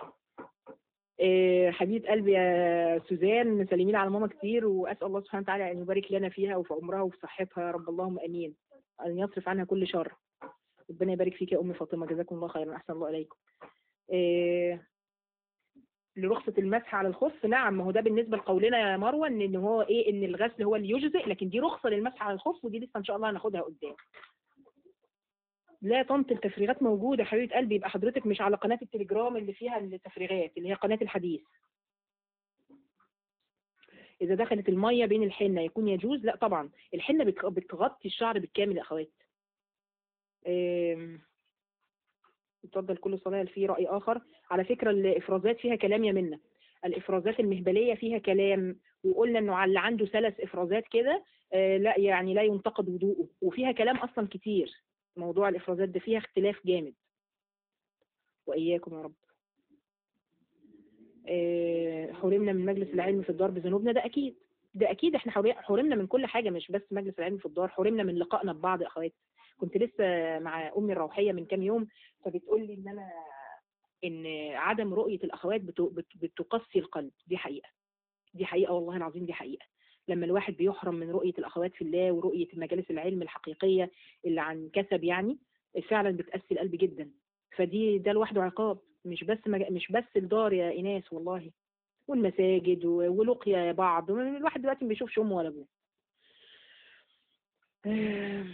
إيه حبيبه قلبي يا سوزان مسلمين على ماما كتير واسال الله سبحانه وتعالى ان يبارك لنا فيها وفي عمرها وفي صحتها يا رب اللهم امين ان يصرف عنها كل شر ربنا يبارك فيك يا ام فاطمه جزاكم الله خيرا احسن الله اليكم إيه لرخصة المسح على الخف نعم ما هو ده بالنسبة لقولنا يا مروة ان إن هو ايه ان الغسل هو اللي يجزئ لكن دي رخصة للمسح على الخف ودي لسه ان شاء الله هناخدها قدام لا طنط التفريغات موجودة يا حبيبة قلبي يبقى حضرتك مش على قناة التليجرام اللي فيها التفريغات اللي هي قناة الحديث إذا دخلت المية بين الحنة يكون يجوز لا طبعا الحنة بتغ- بتغطي الشعر بالكامل يا أخوات إيه يفضل كل صلاة في رأي آخر على فكرة الإفرازات فيها كلام يا منى الإفرازات المهبلية فيها كلام وقلنا إنه على اللي عنده ثلاث إفرازات كده آه لا يعني لا ينتقد وضوءه وفيها كلام أصلا كتير موضوع الإفرازات ده فيها اختلاف جامد وإياكم يا رب آه حرمنا من مجلس العلم في الدار بذنوبنا ده أكيد ده أكيد إحنا حر- حرمنا من كل حاجة مش بس مجلس العلم في الدار حرمنا من لقائنا ببعض يا أخواتي كنت لسه مع أمي الروحية من كام يوم فبتقول لي ان انا ان عدم رؤيه الاخوات بت- بت- بتقسي القلب دي حقيقه دي حقيقه والله العظيم دي حقيقه لما الواحد بيحرم من رؤيه الاخوات في الله ورؤيه مجالس العلم الحقيقيه اللي عن كسب يعني فعلا بتقسي القلب جدا فدي ده لوحده عقاب مش بس مج... مش بس الدار يا ايناس والله والمساجد و- ولقيا بعض الواحد دلوقتي ما بيشوفش امه ولا ابوه آم.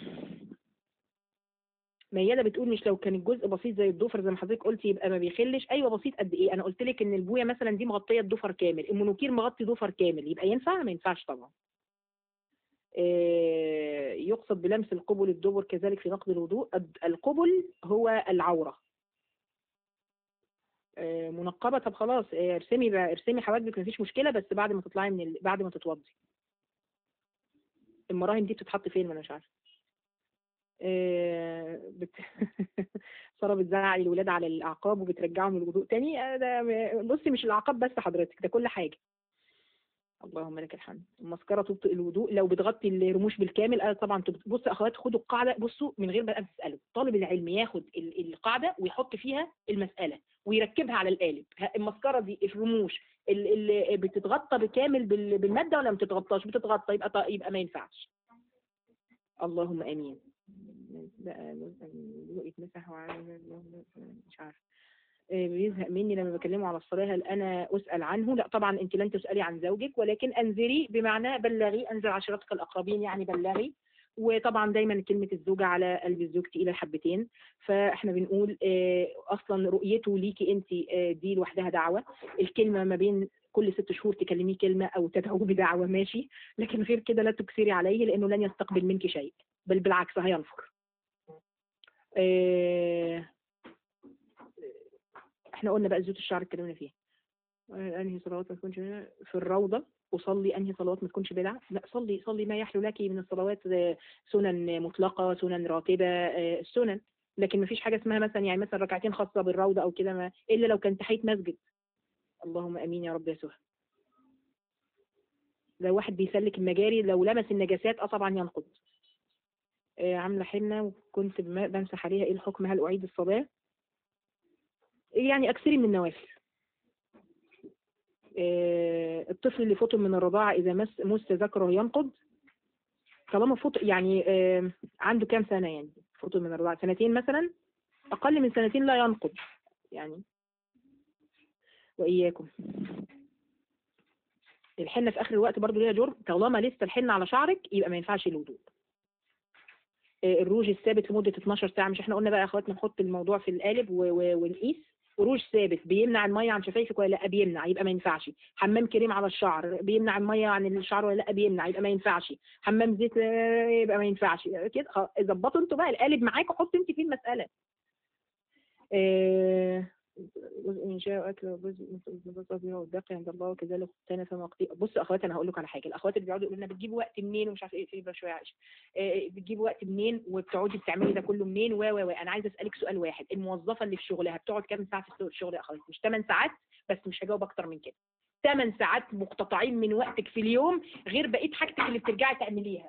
ميادة بتقول مش لو كان الجزء بسيط زي الضفر زي ما حضرتك قلتي يبقى ما بيخلش ايوه بسيط قد ايه انا قلت لك ان البويه مثلا دي مغطيه الضفر كامل المونوكير مغطي ضفر كامل يبقى ينفع ما ينفعش طبعا آه، يقصد بلمس القبل الدبر كذلك في نقض الوضوء الد- القبل هو العوره آه، منقبه طب خلاص آه، ارسمي بقى ارسمي حواجبك مفيش مشكله بس بعد ما تطلعي من ال... بعد ما تتوضي المراهم دي بتتحط فين ما انا مش عارفه آه، بت... ساره بتزعق الولاد على الاعقاب وبترجعهم للوضوء تاني آه، ده م- بصي مش الاعقاب بس حضرتك ده كل حاجه اللهم لك الحمد المسكره تبطئ الوضوء لو بتغطي الرموش بالكامل آه طبعا تبط- بصوا يا اخوات خدوا القاعده بصوا من غير ما تسالوا طالب العلم ياخد ال- القاعده ويحط فيها المساله ويركبها على القالب ه- المسكره دي الرموش ال- اللي بتتغطى بالكامل بال- بالماده ولا ما بتتغطاش بتتغطى يبقى ط- يبقى ما ينفعش اللهم امين بقى جزء من الوضوء يتمسح وعلى مش عارفه آه، بيزهق مني لما بكلمه على الصلاة هل أنا أسأل عنه؟ لا طبعا أنت لن تسألي عن زوجك ولكن أنذري بمعنى بلغي أنذر عشيرتك الأقربين يعني بلغي وطبعا دايما كلمة الزوجة على قلب الزوج تقيلة الحبتين فاحنا بنقول آه، أصلا رؤيته ليكي أنت آه، دي لوحدها دعوة الكلمة ما بين كل ست شهور تكلميه كلمة أو تدعوه بدعوة ماشي لكن غير كده لا تكثري عليه لأنه لن يستقبل منك شيء بل بالعكس هينفر آه، احنا قلنا بقى زيوت الشعر اتكلمنا فيها آه، انهي صلوات ما تكونش في الروضه اصلي انهي صلوات ما تكونش بدعه لا صلي صلي ما يحلو لك من الصلوات آه، سنن مطلقه سنن راتبه آه، السنن لكن ما فيش حاجه اسمها مثلا يعني مثلا ركعتين خاصه بالروضه او كده ما الا لو كان تحيه مسجد اللهم امين يا رب يا سهى لو واحد بيسلك المجاري لو لمس النجاسات اه طبعا ينقض آه، عامله حنه وكنت بم- بمسح عليها ايه الحكم هل اعيد الصلاه يعني اكثري من النوافل آه، الطفل اللي فطم من الرضاعة إذا مس مس ذكره ينقض طالما فط يعني آه، عنده كام سنة يعني فطم من الرضاعة سنتين مثلا أقل من سنتين لا ينقض يعني وإياكم الحنة في آخر الوقت برضو ليها جرم طالما لسه الحنة على شعرك يبقى ما ينفعش الوضوء آه، الروج الثابت لمدة 12 ساعة مش احنا قلنا بقى يا اخواتنا نحط الموضوع في القالب و- و- ونقيس وروج ثابت بيمنع المية عن شفايفك ولا لا بيمنع يبقى ما ينفعش حمام كريم على الشعر بيمنع المية عن الشعر ولا لا بيمنع يبقى ما ينفعش حمام زيت آه، يبقى ما ينفعش كده خلاص، ظبطوا انتوا بقى القالب معاك وحط انت فيه المسألة آه، جزء من شاء واكل وجزء من الصبر والباقي عند الله وكذلك اختنا فما قضي بص يا اخواتي انا هقول لكم على حاجه الاخوات اللي بيقعدوا يقولوا لنا بتجيبوا وقت منين ومش عارف ايه في شويه عايشه آه، بتجيبوا وقت منين وبتقعدي بتعملي ده كله منين و و و انا عايزه اسالك سؤال واحد الموظفه اللي في شغلها بتقعد كام ساعه في الشغل يا اخواتي مش 8 ساعات بس مش هجاوب اكتر من كده 8 ساعات مقتطعين من وقتك في اليوم غير بقيه حاجتك اللي بترجعي تعمليها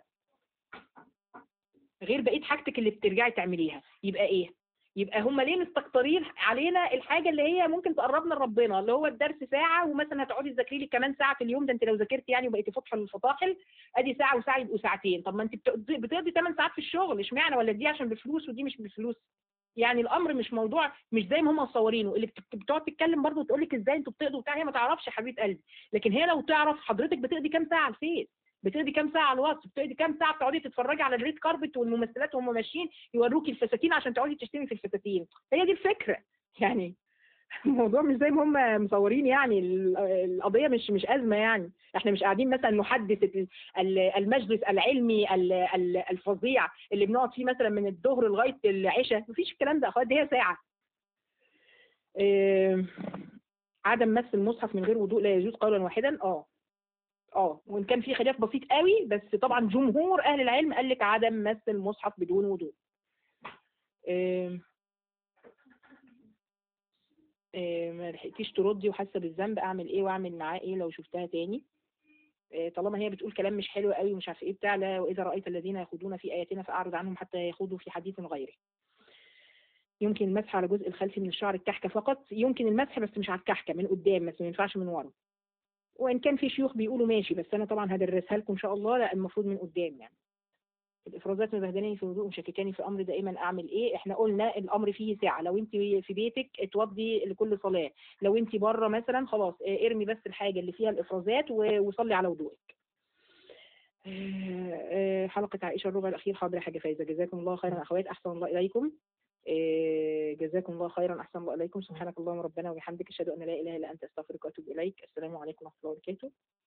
غير بقيه حاجتك اللي بترجعي تعمليها يبقى ايه يبقى هم ليه مستكترين علينا الحاجه اللي هي ممكن تقربنا لربنا اللي هو الدرس ساعه ومثلا هتقعدي تذاكري لي كمان ساعه في اليوم ده انت لو ذاكرتي يعني وبقيتي فطحل للفطاحل ادي ساعه وساعه يبقوا ساعتين طب ما انت بتقضي بتقضي 8 ساعات في الشغل اشمعنى ولا دي عشان بفلوس ودي مش بفلوس يعني الامر مش موضوع مش زي ما هم مصورينه اللي بت- بتقعد تتكلم برضه وتقول لك ازاي انتوا بتقضوا بتاع هي ما تعرفش يا حبيبه قلبي لكن هي لو تعرف حضرتك بتقضي كام ساعه على الفيس بتقضي كام ساعه على الواتس بتقضي كام ساعه بتقعدي تتفرجي على الريد كاربت والممثلات وهم ماشيين يوروكي الفساتين عشان تقعدي تشتمي في الفساتين هي دي الفكره يعني الموضوع مش زي ما هم مصورين يعني ال- القضيه مش مش ازمه يعني احنا مش قاعدين مثلا نحدث ال- ال- المجلس العلمي ال- ال- الفظيع اللي بنقعد فيه مثلا من الظهر لغايه العشاء مفيش الكلام ده يا اخوات دي هي ساعه إيه، عدم مس المصحف من غير وضوء لا يجوز قولا واحدا اه اه وان كان في خلاف بسيط قوي بس طبعا جمهور اهل العلم قال لك عدم مس المصحف بدون وضوء إيه، إيه، ما لحقتيش تردي وحاسه بالذنب اعمل ايه واعمل معاه ايه لو شفتها تاني إيه، طالما هي بتقول كلام مش حلو قوي ومش عارف ايه بتاع لا واذا رايت الذين يخوضون في اياتنا فاعرض عنهم حتى يخوضوا في حديث غيره يمكن المسح على الجزء الخلفي من الشعر الكحكه فقط يمكن المسح بس مش على الكحكه من قدام بس ما ينفعش من ورا وان كان في شيوخ بيقولوا ماشي بس انا طبعا هدرسها لكم ان شاء الله لا المفروض من قدام يعني الافرازات مبهدلاني في الوضوء مشككاني في امر دائما اعمل ايه احنا قلنا الامر فيه ساعه لو انت في بيتك اتوضي لكل صلاه لو انت بره مثلا خلاص اه، ارمي بس الحاجه اللي فيها الافرازات و- وصلي على وضوءك اه، اه، حلقه عائشه الربع الاخير حاضر يا حاجه فايزه جزاكم الله خيرا اخوات احسن الله اليكم اه، جزاكم الله خيرا احسن الله اليكم سبحانك اللهم ربنا وبحمدك اشهد ان لا اله الا انت استغفرك واتوب اليك السلام عليكم ورحمه الله وبركاته